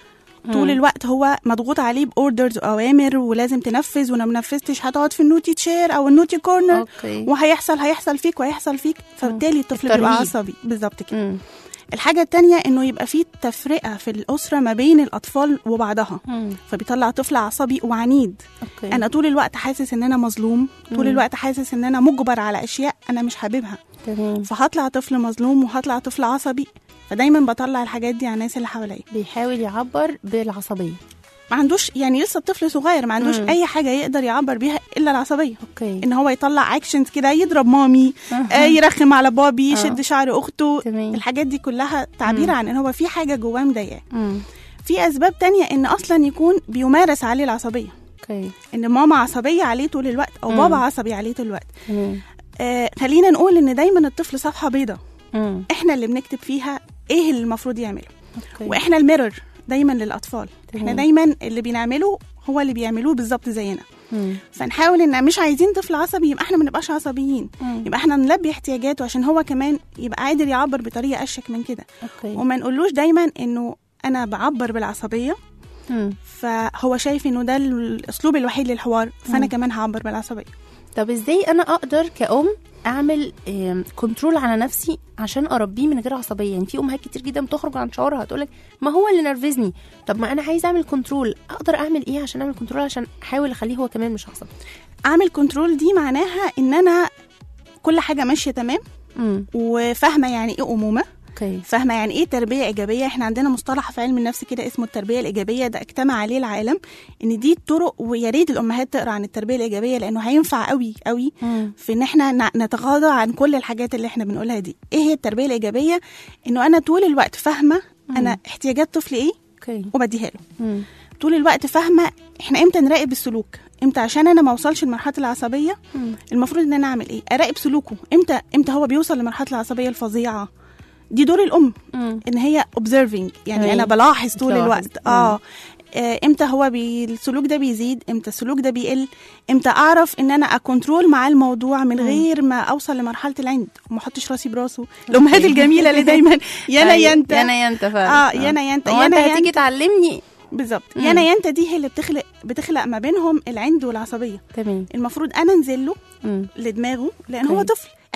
S11: طول الوقت هو مضغوط عليه باوردرز واوامر ولازم تنفذ ولو ما نفذتش هتقعد في النوتي تشير او النوتي كورنر
S7: اوكي
S11: وهيحصل هيحصل فيك وهيحصل فيك فبالتالي الطفل بيبقى
S7: الترهيب.
S11: عصبي بالظبط كده
S7: مم.
S11: الحاجة التانية انه يبقى في تفرقة في الأسرة ما بين الأطفال وبعضها
S7: مم.
S11: فبيطلع طفل عصبي وعنيد
S7: اوكي
S11: انا طول الوقت حاسس ان انا مظلوم طول
S7: مم.
S11: الوقت حاسس ان انا مجبر على اشياء انا مش حاببها
S7: تمام
S11: فهطلع طفل مظلوم وهطلع طفل عصبي فدايما بطلع الحاجات دي على الناس اللي حواليا
S7: بيحاول يعبر بالعصبيه
S11: ما عندوش يعني لسه الطفل صغير ما عندوش
S7: مم.
S11: اي حاجه يقدر يعبر بيها الا العصبيه
S7: اوكي
S11: ان هو يطلع اكشنز كده يضرب مامي آه يرخم على بابي
S7: آه.
S11: يشد شعر اخته
S7: تمام.
S11: الحاجات دي كلها تعبير
S7: مم.
S11: عن ان هو في حاجه جواه مضايقاه
S7: مم.
S11: في اسباب تانية ان اصلا يكون بيمارس عليه العصبيه
S7: اوكي
S11: ان ماما عصبيه عليه طول الوقت او
S7: مم.
S11: بابا عصبي عليه طول الوقت
S7: تمام
S11: آه خلينا نقول ان دايما الطفل صفحه بيضة
S7: مم.
S11: احنا اللي بنكتب فيها ايه اللي المفروض يعمله
S7: اوكي
S11: واحنا الميرور دايما للاطفال احنا
S7: تمام.
S11: دايما اللي بنعمله هو اللي بيعملوه بالظبط زينا
S7: مم.
S11: فنحاول ان مش عايزين طفل عصبي يبقى احنا ما نبقاش عصبيين
S7: مم.
S11: يبقى احنا نلبي احتياجاته عشان هو كمان يبقى قادر يعبر بطريقه اشيك من كده
S7: اوكي
S11: وما نقولوش دايما انه انا بعبر بالعصبيه
S7: مم.
S11: فهو شايف انه ده الاسلوب الوحيد للحوار فانا
S7: مم.
S11: كمان هعبر بالعصبيه
S7: طب ازاي انا اقدر كأم اعمل آم، كنترول على نفسي عشان اربيه من غير عصبيه يعني في امهات كتير جدا بتخرج عن شعورها تقولك ما هو اللي نرفزني طب ما انا عايزه اعمل كنترول اقدر اعمل ايه عشان اعمل كنترول عشان احاول اخليه هو كمان مش عصبي
S11: اعمل كنترول دي معناها ان انا كل حاجه ماشيه تمام
S7: امم
S11: وفاهمه يعني ايه امومه
S7: اوكي
S11: فاهمه يعني ايه تربيه ايجابيه احنا عندنا مصطلح في علم النفس كده اسمه التربيه الايجابيه ده اجتمع عليه العالم ان دي الطرق ويا ريت الامهات تقرا عن التربيه الايجابيه لانه هينفع قوي قوي
S7: مم.
S11: في ان احنا ن- نتغاضى عن كل الحاجات اللي احنا بنقولها دي ايه هي التربيه الايجابيه انه انا طول الوقت فاهمه انا احتياجات طفلي ايه
S7: اوكي
S11: وبديها له
S7: مم.
S11: طول الوقت فاهمه احنا امتى نراقب السلوك امتى عشان انا ما اوصلش لمرحله العصبيه
S7: مم.
S11: المفروض ان انا اعمل ايه اراقب سلوكه امتى امتى هو بيوصل لمرحله العصبيه الفظيعه دي دور الام
S7: مم.
S11: ان هي observing يعني
S7: أيوة.
S11: انا بلاحظ طول
S7: بتلاحظ.
S11: الوقت اه آه، امتى هو بي... السلوك ده بيزيد امتى السلوك ده بيقل امتى اعرف ان انا اكونترول مع الموضوع من غير ما اوصل لمرحله العند وما احطش راسي براسه الامهات الجميله اللي دايما يانا
S7: أيوة.
S11: ينت
S7: يانا ينت فعلا
S11: اه يانا ينت
S7: هو انت
S11: يانا
S7: هتيجي
S11: ينت
S7: تعلمني
S11: بالظبط
S7: مم.
S11: يانا ينت دي هي اللي بتخلق بتخلق ما بينهم العند والعصبيه
S7: تمام
S11: المفروض انا انزل له
S7: مم.
S11: لدماغه لان هو
S7: أوكي.
S11: طفل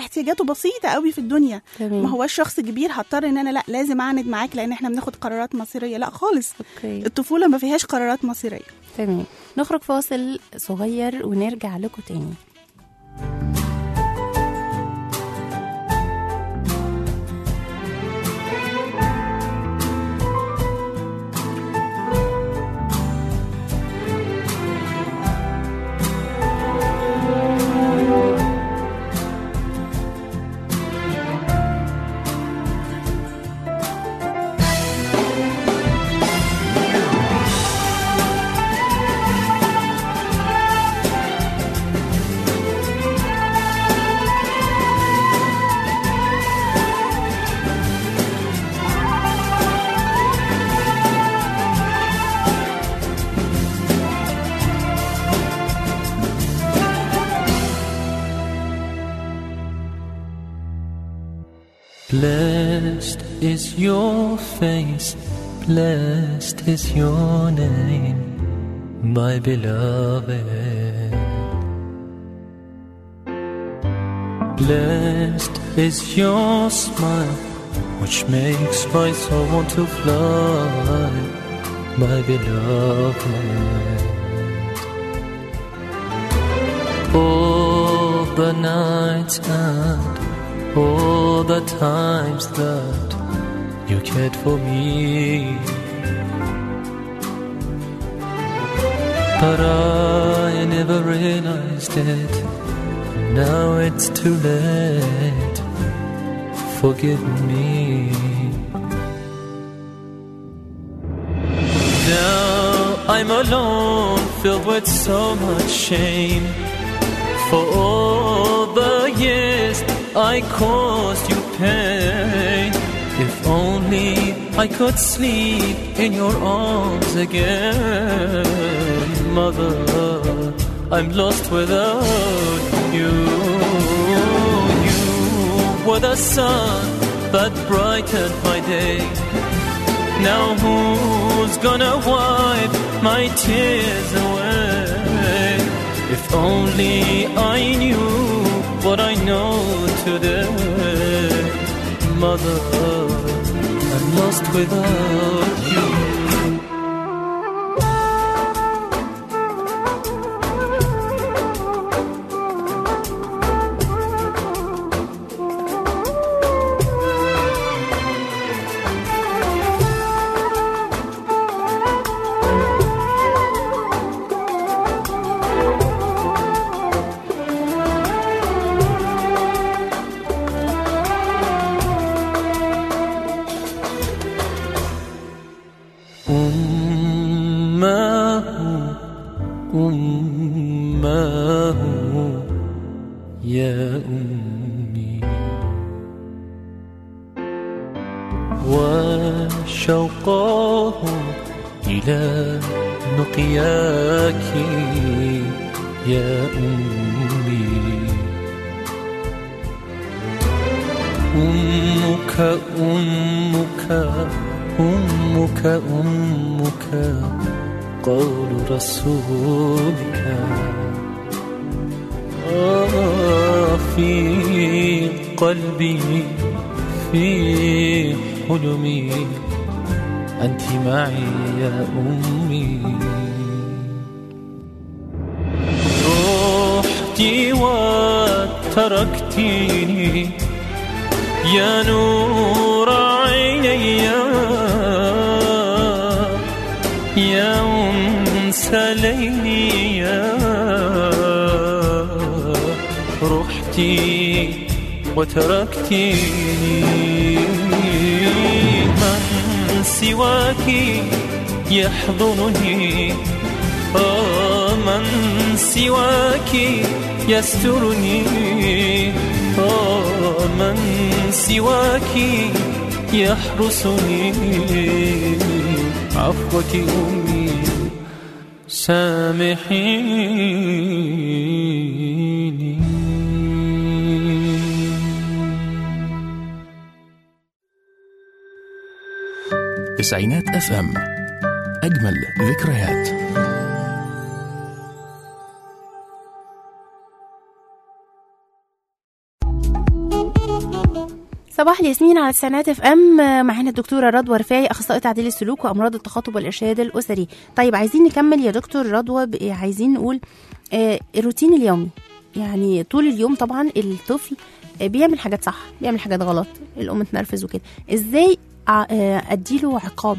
S11: احتياجاته بسيطه قوي في الدنيا
S7: تمام.
S11: ما هوش شخص كبير هضطر ان انا لا لازم اعند معاك لان احنا بناخد قرارات مصيريه لا خالص
S7: اوكي
S11: الطفوله ما فيهاش قرارات مصيريه
S7: تمام نخرج فاصل صغير ونرجع لكم تاني
S9: Blessed is your face, blessed is your name, my beloved. Blessed is your smile, which makes my soul want to fly, my beloved. All the nights and all the times that you cared for me. But I never realized it. Now it's too late. Forgive me. Now I'm alone, filled with so much shame for all the years I caused you pain. If only I could sleep in your arms again, Mother. I'm lost without you. You were the sun that brightened my day. Now who's gonna wipe my tears away? If only I knew what I know today, Mother, I'm lost without you. أمه أمه يا أمي وشوقه إلى لقياك يا أمي أمك أمك أمك أمك قول رسولك آه في قلبي في حلمي أنت معي يا أمي رحتي وتركتيني يا نور عيني يا أنس ليلي يا رحتي وتركتيني من سواك يحضنني آه من سواك يسترني آه من سواك يحرسني عفوك أمي سامحيني
S1: تسعينات اف ام اجمل ذكريات
S7: صباح الياسمين على السنات اف ام معانا الدكتوره رضوى رفاعي اخصائيه تعديل السلوك وامراض التخاطب والارشاد الاسري طيب عايزين نكمل يا دكتور رضوى ب- عايزين نقول آه، الروتين اليومي يعني طول اليوم طبعا الطفل آه، بيعمل حاجات صح بيعمل حاجات غلط الام تنرفز وكده ازاي ع- آه، اديله عقاب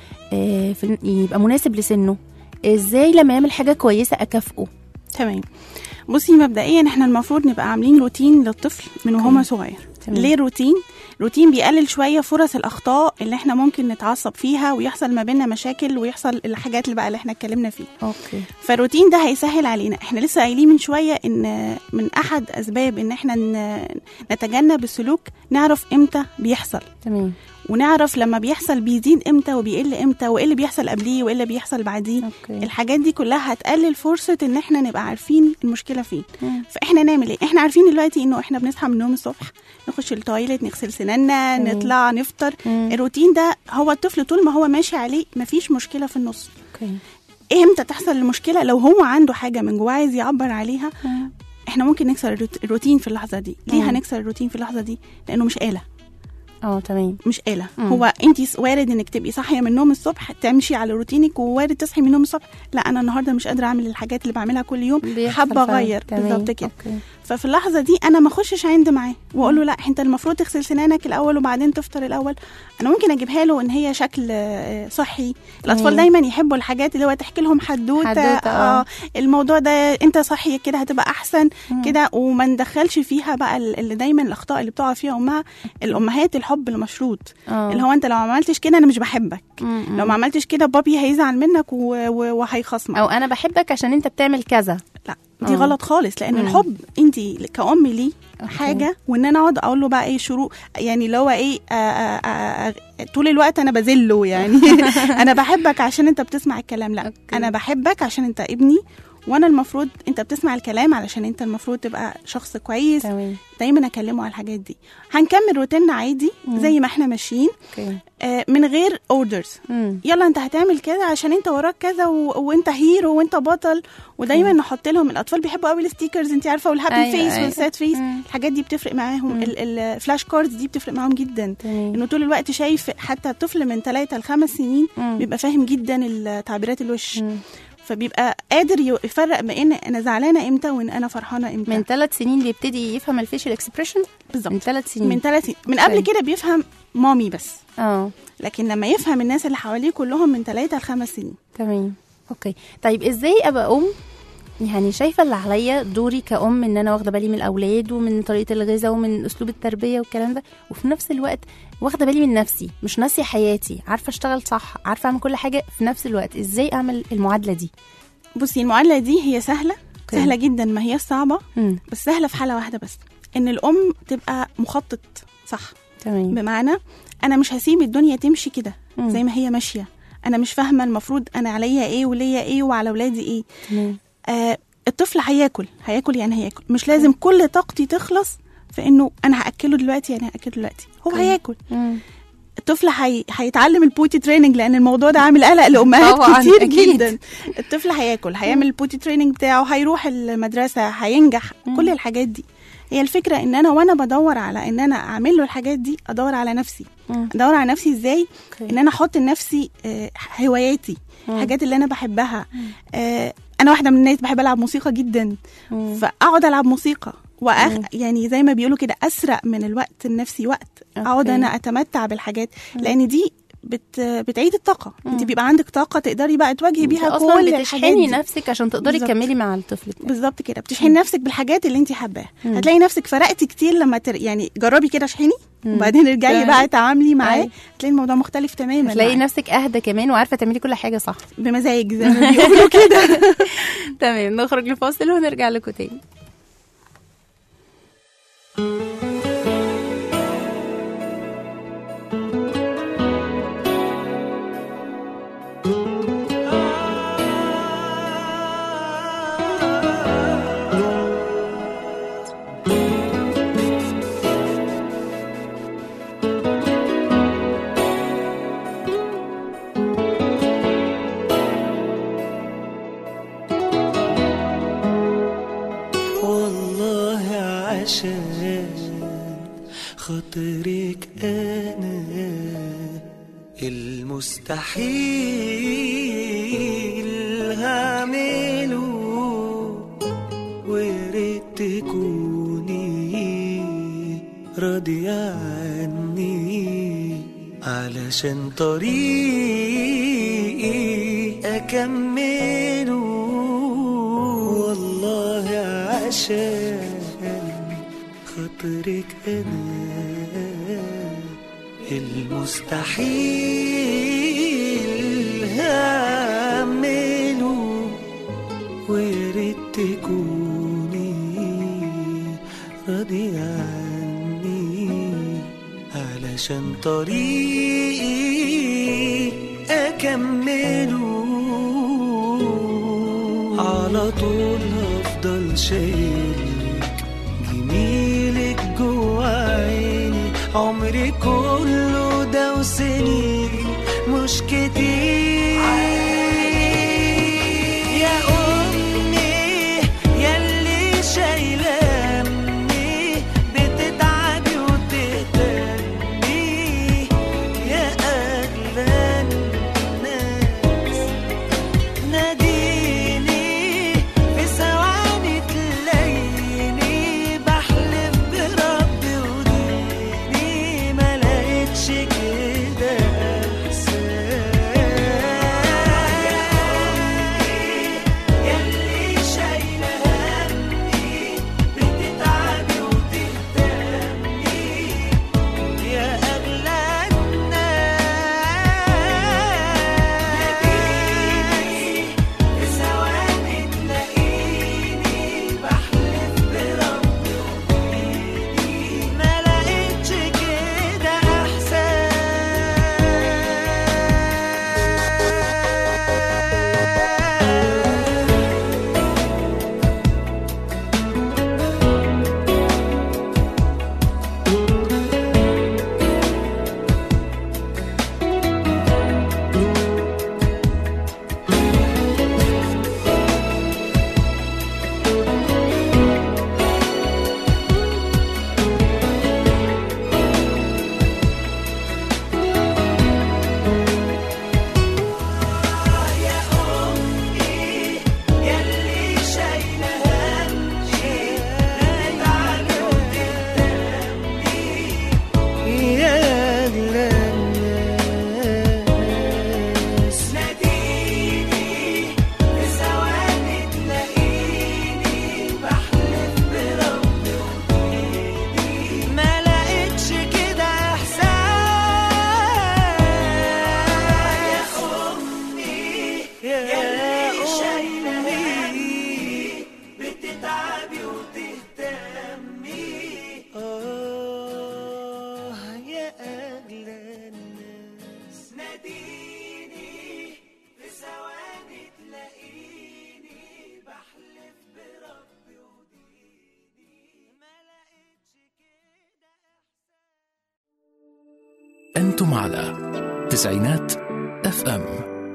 S7: آه، في يبقى مناسب لسنه ازاي لما يعمل حاجه كويسه اكافئه
S11: تمام بصي مبدئيا احنا المفروض نبقى عاملين روتين للطفل من وهو صغير
S7: تمام.
S11: ليه روتين روتين بيقلل شويه فرص الاخطاء اللي احنا ممكن نتعصب فيها ويحصل ما بيننا مشاكل ويحصل الحاجات اللي بقى اللي احنا اتكلمنا فيها
S7: اوكي
S11: فالروتين ده هيسهل علينا احنا لسه قايلين من شويه ان من احد اسباب ان احنا ن- نتجنب السلوك نعرف امتى بيحصل
S7: تمام
S11: ونعرف لما بيحصل بيزيد امتى وبيقل امتى وايه اللي بيحصل قبليه وايه اللي بيحصل بعديه
S7: أوكي.
S11: الحاجات دي كلها هتقلل فرصه ان احنا نبقى عارفين المشكله فين
S7: مم.
S11: فاحنا نعمل ايه احنا عارفين دلوقتي انه احنا بنصحى من النوم الصبح نخش التويليت نغسل سناننا
S7: مم.
S11: نطلع نفطر
S7: مم.
S11: الروتين ده هو الطفل طول ما هو ماشي عليه مفيش مشكله في النص
S7: اوكي
S11: ايه امتى تحصل المشكله لو هو عنده حاجه من جواه عايز يعبر عليها احنا ممكن نكسر الروت- الروتين في اللحظه دي ليه
S7: مم.
S11: هنكسر الروتين في اللحظه دي لانه مش آلة
S7: اه تمام
S11: مش آلة
S7: مم.
S11: هو انت وارد انك تبقي صاحيه من النوم الصبح تمشي على روتينك ووارد تصحي من النوم الصبح لا انا النهارده مش قادره اعمل الحاجات اللي بعملها كل يوم
S7: بيحصل
S11: حابه
S7: فعلا.
S11: اغير
S7: تمام.
S11: بالظبط كده
S7: أوكي.
S11: ففي اللحظه دي انا ما اخشش عند معاه واقول له لا انت المفروض تغسل سنانك الاول وبعدين تفطر الاول انا ممكن اجيبها له ان هي شكل آه، صحي الاطفال
S7: تمام.
S11: دايما يحبوا الحاجات اللي هو تحكي لهم حدوته,
S7: حدوتة، آه.
S11: اه الموضوع ده انت صحي كده هتبقى احسن
S7: مم.
S11: كده وما ندخلش فيها بقى ال- اللي دايما الاخطاء اللي بتقع فيها امها الامهات الحب المشروط
S7: آه.
S11: اللي هو انت لو ما عملتش كده انا مش بحبك
S7: مم.
S11: لو ما عملتش كده بابي هيزعل منك و- و- وهيخصمك
S7: او انا بحبك عشان انت بتعمل كذا
S11: لا دي
S7: آه.
S11: غلط خالص لان
S7: مم.
S11: الحب انت كأم ليه
S7: أوكي.
S11: حاجه وان انا اقعد اقول له بقى ايه شروط يعني اللي هو ايه آه آه آه آه طول الوقت انا بذله يعني انا بحبك عشان انت بتسمع الكلام لا
S7: أوكي.
S11: انا بحبك عشان انت ابني وانا المفروض انت بتسمع الكلام علشان انت المفروض تبقى شخص كويس
S7: تمام
S11: دايما اكلمه على الحاجات دي هنكمل روتيننا عادي
S7: مم.
S11: زي ما احنا ماشيين
S7: اوكي
S11: آه من غير اوردرز
S7: مم.
S11: يلا انت هتعمل كذا عشان انت وراك كذا و... وانت هيرو وانت بطل ودايما نحط لهم الاطفال بيحبوا قوي الستيكرز انت عارفه والهابي
S7: أيوة،
S11: فيس
S7: أيوة.
S11: والساد فيس
S7: مم.
S11: الحاجات دي بتفرق معاهم
S7: مم.
S11: ال- الفلاش كاردز دي بتفرق معاهم جدا
S7: تمام
S11: انه طول الوقت شايف حتى الطفل من 3 ل 5 سنين
S7: مم.
S11: بيبقى فاهم جدا تعبيرات الوش
S7: مم.
S11: فبيبقى قادر يفرق بين انا زعلانه امتى وان انا فرحانه امتى
S7: من ثلاث سنين بيبتدي يفهم الفيشل اكسبريشن
S11: بالظبط
S7: من ثلاث سنين
S11: من 3 من قبل
S7: أوكي.
S11: كده بيفهم مامي بس
S7: اه
S11: لكن لما يفهم الناس اللي حواليه كلهم من 3 ل 5 سنين
S7: تمام اوكي طيب ازاي ابقى ام يعني شايفه اللي عليا دوري كأم ان انا واخده بالي من الاولاد ومن طريقه الغذاء ومن اسلوب التربيه والكلام ده وفي نفس الوقت واخده بالي من نفسي مش ناسيه حياتي عارفه اشتغل صح عارفه اعمل كل حاجه في نفس الوقت ازاي اعمل المعادله دي
S11: بصي المعادله دي هي سهله
S7: أوكي.
S11: سهله جدا ما هي صعبه
S7: مم.
S11: بس سهله في حاله واحده بس ان الام تبقى مخطط صح
S7: تمام
S11: بمعنى انا مش هسيب الدنيا تمشي كده
S7: مم.
S11: زي ما هي ماشيه انا مش فاهمه المفروض انا عليا ايه وليا ايه وعلى اولادي ايه
S7: تمام
S11: آه الطفل هياكل هياكل يعني هياكل مش لازم كل طاقتي تخلص في انه انا هاكله دلوقتي يعني هاكله دلوقتي هو
S7: أوكي.
S11: هياكل
S7: مم.
S11: الطفل هي... هيتعلم البوتي تريننج لان الموضوع ده عامل قلق لامهات
S7: طبعاً،
S11: كتير
S7: أكيد.
S11: جدا الطفل هياكل هيعمل البوتي تريننج بتاعه هيروح المدرسه هينجح
S7: مم.
S11: كل الحاجات دي هي الفكره ان انا وانا بدور على ان انا اعمل له الحاجات دي ادور على نفسي
S7: مم.
S11: ادور على نفسي ازاي
S7: أوكي.
S11: ان انا احط لنفسي آه، هواياتي
S7: مم.
S11: الحاجات اللي انا بحبها آه، انا واحده من الناس بحب العب موسيقى جدا
S7: مم.
S11: فاقعد العب موسيقى وأخ...
S7: مم.
S11: يعني زي ما بيقولوا كده اسرق من الوقت النفسي وقت اقعد
S7: أوكي.
S11: انا اتمتع بالحاجات لان دي بت... بتعيد الطاقه
S7: مم.
S11: انت بيبقى عندك طاقه تقدري بقى تواجهي
S7: انت
S11: بيها
S7: اصلا
S11: كل الحاجات
S7: بتشحني
S11: دي.
S7: نفسك عشان تقدري
S11: بالظبط.
S7: تكملي مع الطفل بتاعك
S11: بالظبط كده بتشحني نفسك بالحاجات اللي انت حباها
S7: مم.
S11: هتلاقي نفسك فرقتي كتير لما تر... يعني جربي كده اشحني
S7: مم.
S11: وبعدين ارجعي
S7: تمام.
S11: بقى تعاملي معاه
S7: أيوة.
S11: تلاقي الموضوع مختلف تماما
S7: هتلاقي
S11: معاه.
S7: نفسك اهدى كمان وعارفه تعملي كل حاجه صح
S11: بمزاج زي ما بيقولوا كده
S7: تمام نخرج لفاصل ونرجع لكم تاني
S9: والله عشان
S10: خاطرك انا المستحيل هعمله وياريت تكوني راضية عني علشان طريقي أكمله والله عشان خاطرك أنا المستحيل هعمله وياريت تكوني راضية عني علشان طريقي أكمله على طول هفضل شايلك جميلك جوا عيني عمري كله ده وسنين مش كتير يا أمي ياللي شايلاني بتتعبي وتهتمي يا أغلى الناس ناديني في ثواني تلاقيني بحلف بربي وديني ما لقيتش كده ياللي شايلة همي بتتعبي وتهتمي يا أغلى الناس في ثواني تلاقيني بحلف بربي وديني ما لقيتش كده أحسن يا أمي ياللي شايلة همي بتتعبي وتهتمي يا أغلى الناس ناديني في ثواني تلاقيني بحلف بربي وديني ما لقيتش كده إحسان يا أمي ياللي شايلة همي بتتعبي وتهتمي آه يا أغلى الناس ناديني في ثواني تلاقيني بحلف بربي وديني ما لقيتش
S1: أنتم على تسعينات اف ام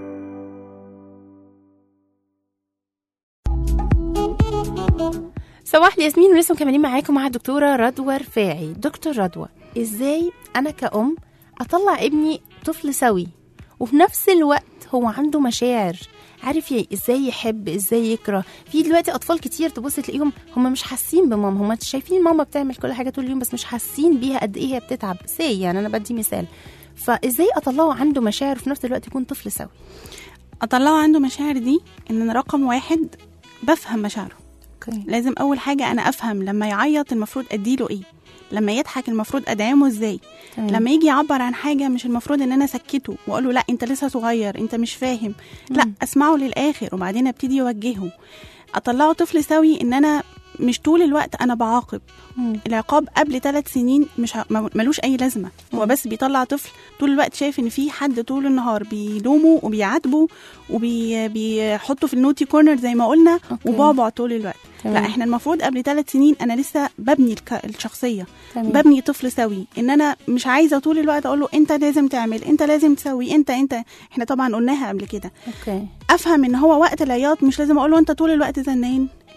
S7: صباح الياسمين ولسه مكملين معاكم مع الدكتورة رضوى رفاعي دكتور رضوى ازاي انا كأم اطلع ابني طفل سوي وفي نفس الوقت هو عنده مشاعر عارف ي- ازاي يحب ازاي يكره في دلوقتي اطفال كتير تبص تلاقيهم هم مش حاسين بماما هم شايفين ماما بتعمل كل حاجه طول اليوم بس مش حاسين بيها قد ايه هي بتتعب سي يعني انا بدي مثال فازاي اطلعه عنده مشاعر وفي نفس الوقت يكون طفل سوي
S11: اطلعه عنده مشاعر دي ان انا رقم واحد بفهم مشاعره
S7: أوكي.
S11: لازم اول حاجه انا افهم لما يعيط المفروض اديله ايه لما يضحك المفروض ادعمه ازاي
S7: تمام.
S11: لما يجي يعبر عن حاجه مش المفروض ان انا اسكته واقول له لا انت لسه صغير انت مش فاهم لا اسمعه للاخر وبعدين ابتدي اوجهه اطلعه طفل سوي ان انا مش طول الوقت انا بعاقب
S7: مم.
S11: العقاب قبل ثلاث سنين مش ه... ما- ملوش اي لازمه هو بس بيطلع طفل طول الوقت شايف ان في حد طول النهار بيلومه وبيعاتبه وبيحطه في النوتي كورنر زي ما قلنا
S7: أوكي.
S11: وبابا طول الوقت
S7: تمام.
S11: لا احنا المفروض قبل ثلاث سنين انا لسه ببني الك... الشخصيه
S7: تمام.
S11: ببني طفل سوي ان انا مش عايزه طول الوقت اقول له انت لازم تعمل انت لازم تسوي انت انت احنا طبعا قلناها قبل كده
S7: اوكي
S11: افهم ان هو وقت العياط مش لازم اقول له انت طول الوقت زنان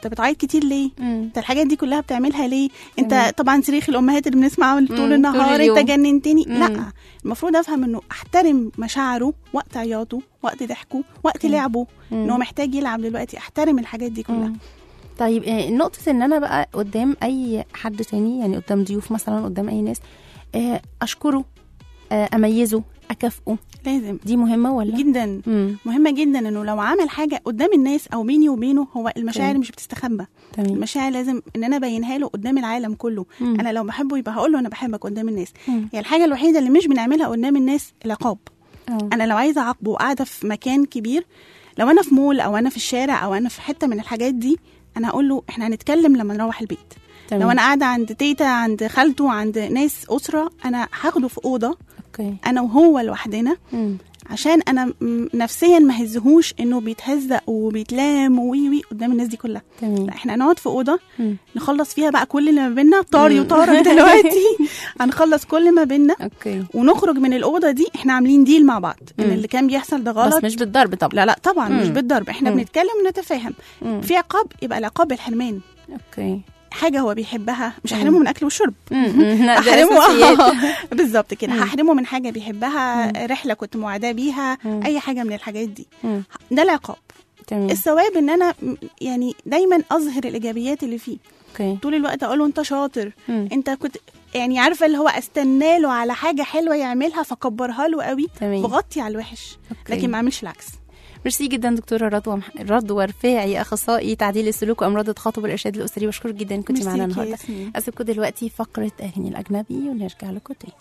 S11: انت بتعيط كتير ليه انت الحاجات دي كلها بتعملها ليه انت طبعا صريخ الامهات اللي بنسمعه طول
S7: طول
S11: النهار
S7: اليوم.
S11: انت جننتني
S7: مم.
S11: لا المفروض افهم انه احترم مشاعره وقت عياطه وقت ضحكه وقت
S7: مم.
S11: لعبه
S7: مم.
S11: ان هو محتاج يلعب دلوقتي احترم الحاجات دي كلها
S7: مم. طيب آه، نقطة ان انا بقى قدام اي حد تاني يعني قدام ضيوف مثلا قدام اي ناس آه، اشكره آه، اميزه اكافئه
S11: لازم
S7: دي مهمة ولا
S11: جدا
S7: مم.
S11: مهمه جدا انه لو عمل حاجه قدام الناس او بيني وبينه هو المشاعر
S7: تمام.
S11: مش بتستخبى
S7: تمام
S11: المشاعر لازم ان انا ابينها له قدام العالم كله
S7: مم.
S11: انا لو بحبه يبقى هقول له انا بحبك قدام الناس
S7: مم.
S11: هي الحاجه الوحيده اللي مش بنعملها قدام الناس العقاب
S7: آه.
S11: انا لو عايزه اعاقبه وقاعده في مكان كبير لو انا في مول او انا في الشارع او انا في حته من الحاجات دي انا هقول له احنا هنتكلم لما نروح البيت
S7: تمام.
S11: لو انا قاعده عند تيتا عند خالته عند ناس اسره انا هاخده في اوضه
S7: اوكي
S11: انا وهو لوحدنا
S7: مم.
S11: عشان انا م- نفسيا ما هزهوش انه بيتهزق وبيتلام وي وي قدام الناس دي كلها
S7: تمام
S11: لا احنا هنقعد في اوضه
S7: مم.
S11: نخلص فيها بقى كل اللي ما بينا طاري
S7: مم.
S11: وطارق دلوقتي هنخلص كل ما بينا
S7: اوكي
S11: ونخرج من الاوضه دي احنا عاملين ديل مع بعض ان
S7: مم.
S11: اللي كان بيحصل ده غلط
S7: بس مش بالضرب طبعا
S11: لا لا طبعا مش
S7: مم.
S11: بالضرب احنا
S7: مم.
S11: بنتكلم ونتفاهم
S7: مم.
S11: في عقاب يبقى العقاب بالحرمان
S7: اوكي
S11: حاجه هو بيحبها مش
S7: مم.
S11: هحرمه من اكل وشرب
S7: مم. مم. لا، ده
S11: هحرمه
S7: أساسيات.
S11: بالظبط كده
S7: مم.
S11: هحرمه من حاجه بيحبها رحله كنت معداه بيها
S7: مم.
S11: اي حاجه من الحاجات دي
S7: مم.
S11: ده العقاب
S7: تمام
S11: الثواب ان انا م- يعني دايما اظهر الايجابيات اللي فيه
S7: اوكي
S11: طول الوقت اقول له انت شاطر
S7: مم.
S11: انت كنت يعني عارفه اللي هو استنى له على حاجه حلوه يعملها فكبرها له قوي
S7: تمام.
S11: وغطي على الوحش
S7: أوكي.
S11: لكن ما اعملش العكس
S7: ميرسي جدا دكتوره رضوى مح... رضوى رفاعي اخصائي تعديل السلوك وامراض التخاطب والارشاد الاسري بشكرك جدا إنك كنت
S11: ميرسي
S7: معانا
S11: ليكي يا
S7: النهارده
S11: ياسمين.
S7: اسيبكم دلوقتي فقره اغاني الاجنبي ونرجع لكم تاني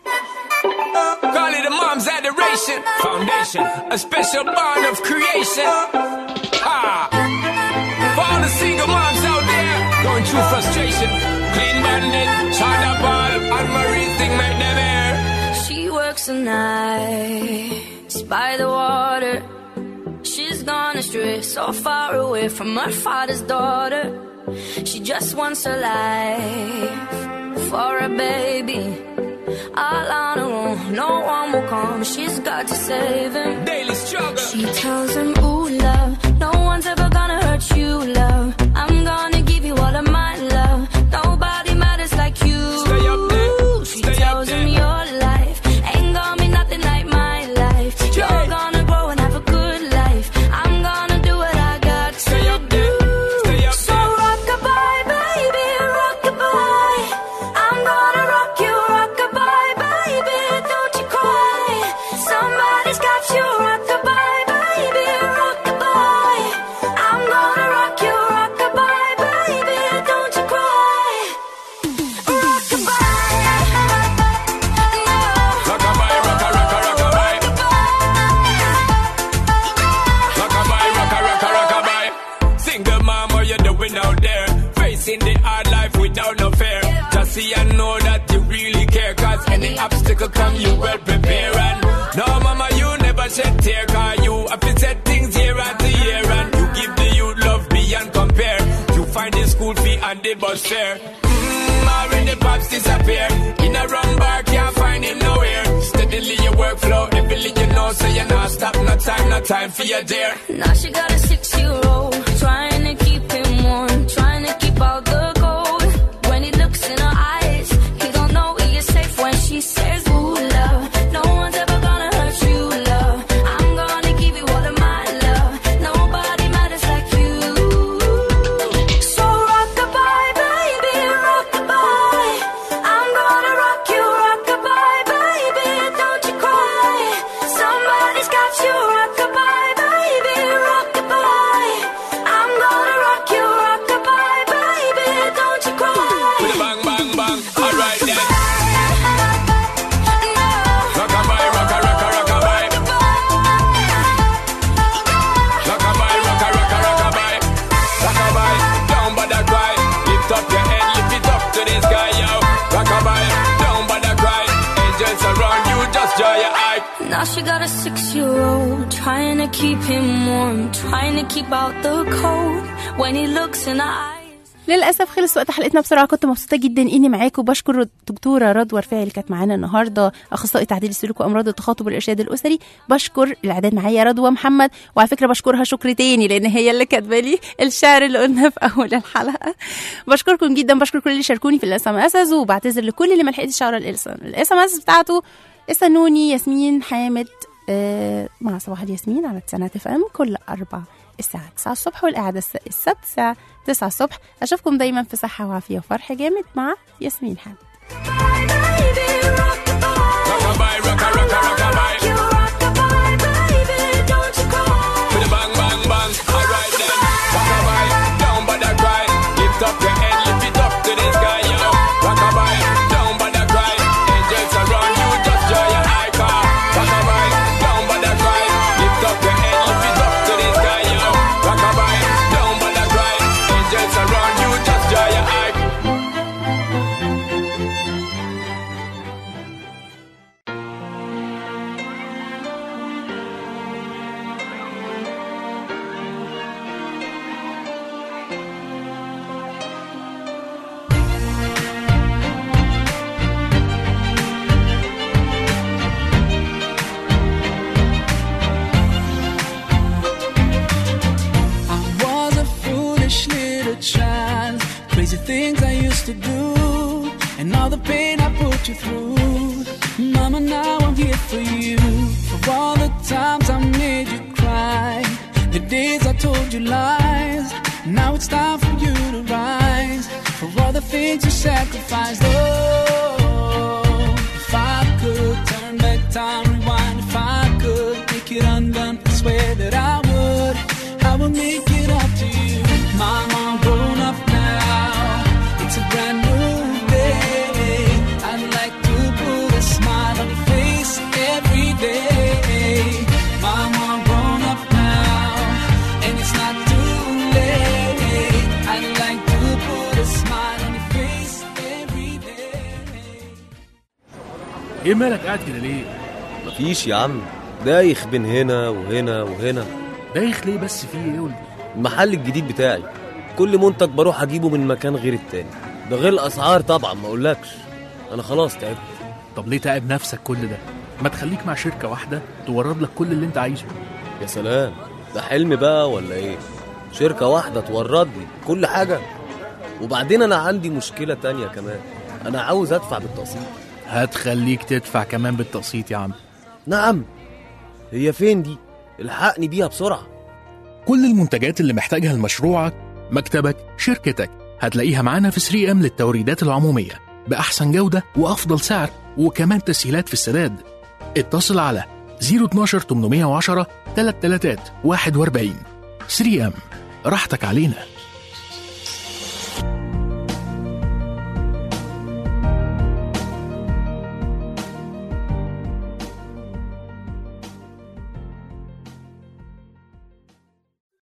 S12: Call it a mom's adoration. Foundation, a special bond of creation. Ah. For all the single moms out there going through frustration. Clean bandit, China ball, and Marie thing make them air.
S8: She works the nights by the water. She's gone astray, so far away from her father's daughter. She just wants a life for a baby. All on her own, no one will come. She's got to save him.
S12: Daily struggle.
S8: She tells him, Ooh, love, no one's ever gonna hurt you, love. I'm gonna give you all of my love. Nobody matters like you.
S12: Stay up there,
S8: She
S12: stay up
S8: tells him
S12: there.
S8: your life ain't gonna be nothing like my life. You're gonna grow and have a good life. I'm gonna do what I got to
S12: Stay up
S8: do.
S12: there, stay up
S8: so
S12: there.
S8: rockabye, baby, rockabye. I'm gonna rock you, rockabye, baby. Don't you cry. Somebody's got you, rockabye, baby, rockabye. I'm gonna rock you, rockabye, baby. Don't you cry.
S12: Rockabye, rocka, rocka, rockabye. Rockabye, rocka, rocka, rockabye. Single mom, what you doing out there? Facing the hard life without no fear. Just see and know that you really care. Cause any obstacle come, you well prepare. And no, mama, you never shed tear. Cause you have to set things year after year. And you give the youth love beyond compare. You find the school fee and the bus fare. Mm, already pops disappear. In a wrong bar, can't find him nowhere. Steadily your workflow, everything you know, so you're not stop, no time, no time for your dear.
S8: Now she got a six-year-old, trying to keep him warm, trying to keep out the cold. When he looks in her eyes, he don't know he is safe when she says, "Ooh, love, no one's ever gonna hurt you, love. I'm gonna give you all of my love. Nobody matters like you." So rockabye, baby, rockabye. I'm gonna rock you, rockabye, baby. Don't you cry. Somebody's got you, rockabye, baby, rockabye. I'm gonna rock you, rockabye, baby. Don't you cry.
S12: With a bang, bang, bang. Alright then. Rockabye, rocka, rocka, rockabye. Rockabye, rocka, rocka, rockabye. Rockabye, down by the cry. Lift up your head, lift it up to the sky, yo. Rockabye, down by the cry. Angels around you, just dry your eye.
S8: Now she got a six-year-old, trying to keep him warm, trying to keep out the cold. When he looks in her eyes,
S7: للاسف خلص وقت حلقتنا بسرعه كنت مبسوطه جدا اني معاكم بشكر الدكتوره رضوى رفاعي اللي كانت معانا النهارده اخصائي تعديل السلوك وامراض التخاطب والارشاد الاسري بشكر الاعداد معايا رضوى محمد وعلى فكره بشكرها شكر تاني لان هي اللي كاتبه لي الشعر اللي قلنا في اول الحلقه بشكركم جدا بشكر كل اللي شاركوني في الاس ام اس وبعتذر لكل اللي ما لحقتش اقرا الاس ام اس بتاعته استنوني ياسمين حامد آه، مع صباح الياسمين على تسعينات اف ام كل اربع الساعة 9 الصبح والقعدة الس- السبت الساعة 9 الصبح أشوفكم دايما في صحة وعافية وفرح جامد مع ياسمين حامد
S12: Rockabye, rocka, rocka, rockabye. To the bang, bang, bang. Alright then. Rockabye, down by the cry. Lift up your head, lift it up to the sky, yo. Rockabye, down by the cry. Angels around you, just joy your eye car. Rockabye, down by the cry. Lift up your head, lift it up to the sky, yo. Rockabye, down by the cry. Angels around you, just joy your eye
S9: I was a foolish little child. Crazy things I used to do, and all the pain I put you through. Mama, now I'm here for you. For all the times I made you cry, the days I told you lies. Now it's time for you to rise. For all the things you sacrificed. Oh, if I could turn back time, rewind. If I could make it undone, I swear that I would. I will make it up to you. Mama, I'm grown up now. It's a brand new day. I'd like to put a smile on your face every day. Mama, I'm grown up now. And it's not too late. I'd like to put a smile on your face every day.
S2: ايه مالك قاعد كده ليه؟
S3: مفيش يا عم دايخ بين هنا وهنا وهنا
S2: دايخ ليه بس في ايه قول لي؟
S3: المحل الجديد بتاعي كل منتج بروح اجيبه من مكان غير التاني ده غير الاسعار طبعا ما اقولكش انا خلاص تعبت
S2: طب ليه تعب نفسك كل ده؟ ما تخليك مع شركة واحدة تورد لك كل اللي انت عايزه
S3: يا سلام ده حلم بقى ولا ايه شركة واحدة تورد لي كل حاجة وبعدين انا عندي مشكلة تانية كمان انا عاوز ادفع بالتقسيط
S2: هتخليك تدفع كمان بالتقسيط يا عم
S3: نعم هي فين دي الحقني بيها بسرعة
S1: كل المنتجات اللي محتاجها لمشروعك مكتبك شركتك هتلاقيها معانا في 3 ام للتوريدات العمومية بأحسن جودة وأفضل سعر وكمان تسهيلات في السداد اتصل على 012 810 333 41 3 ام راحتك علينا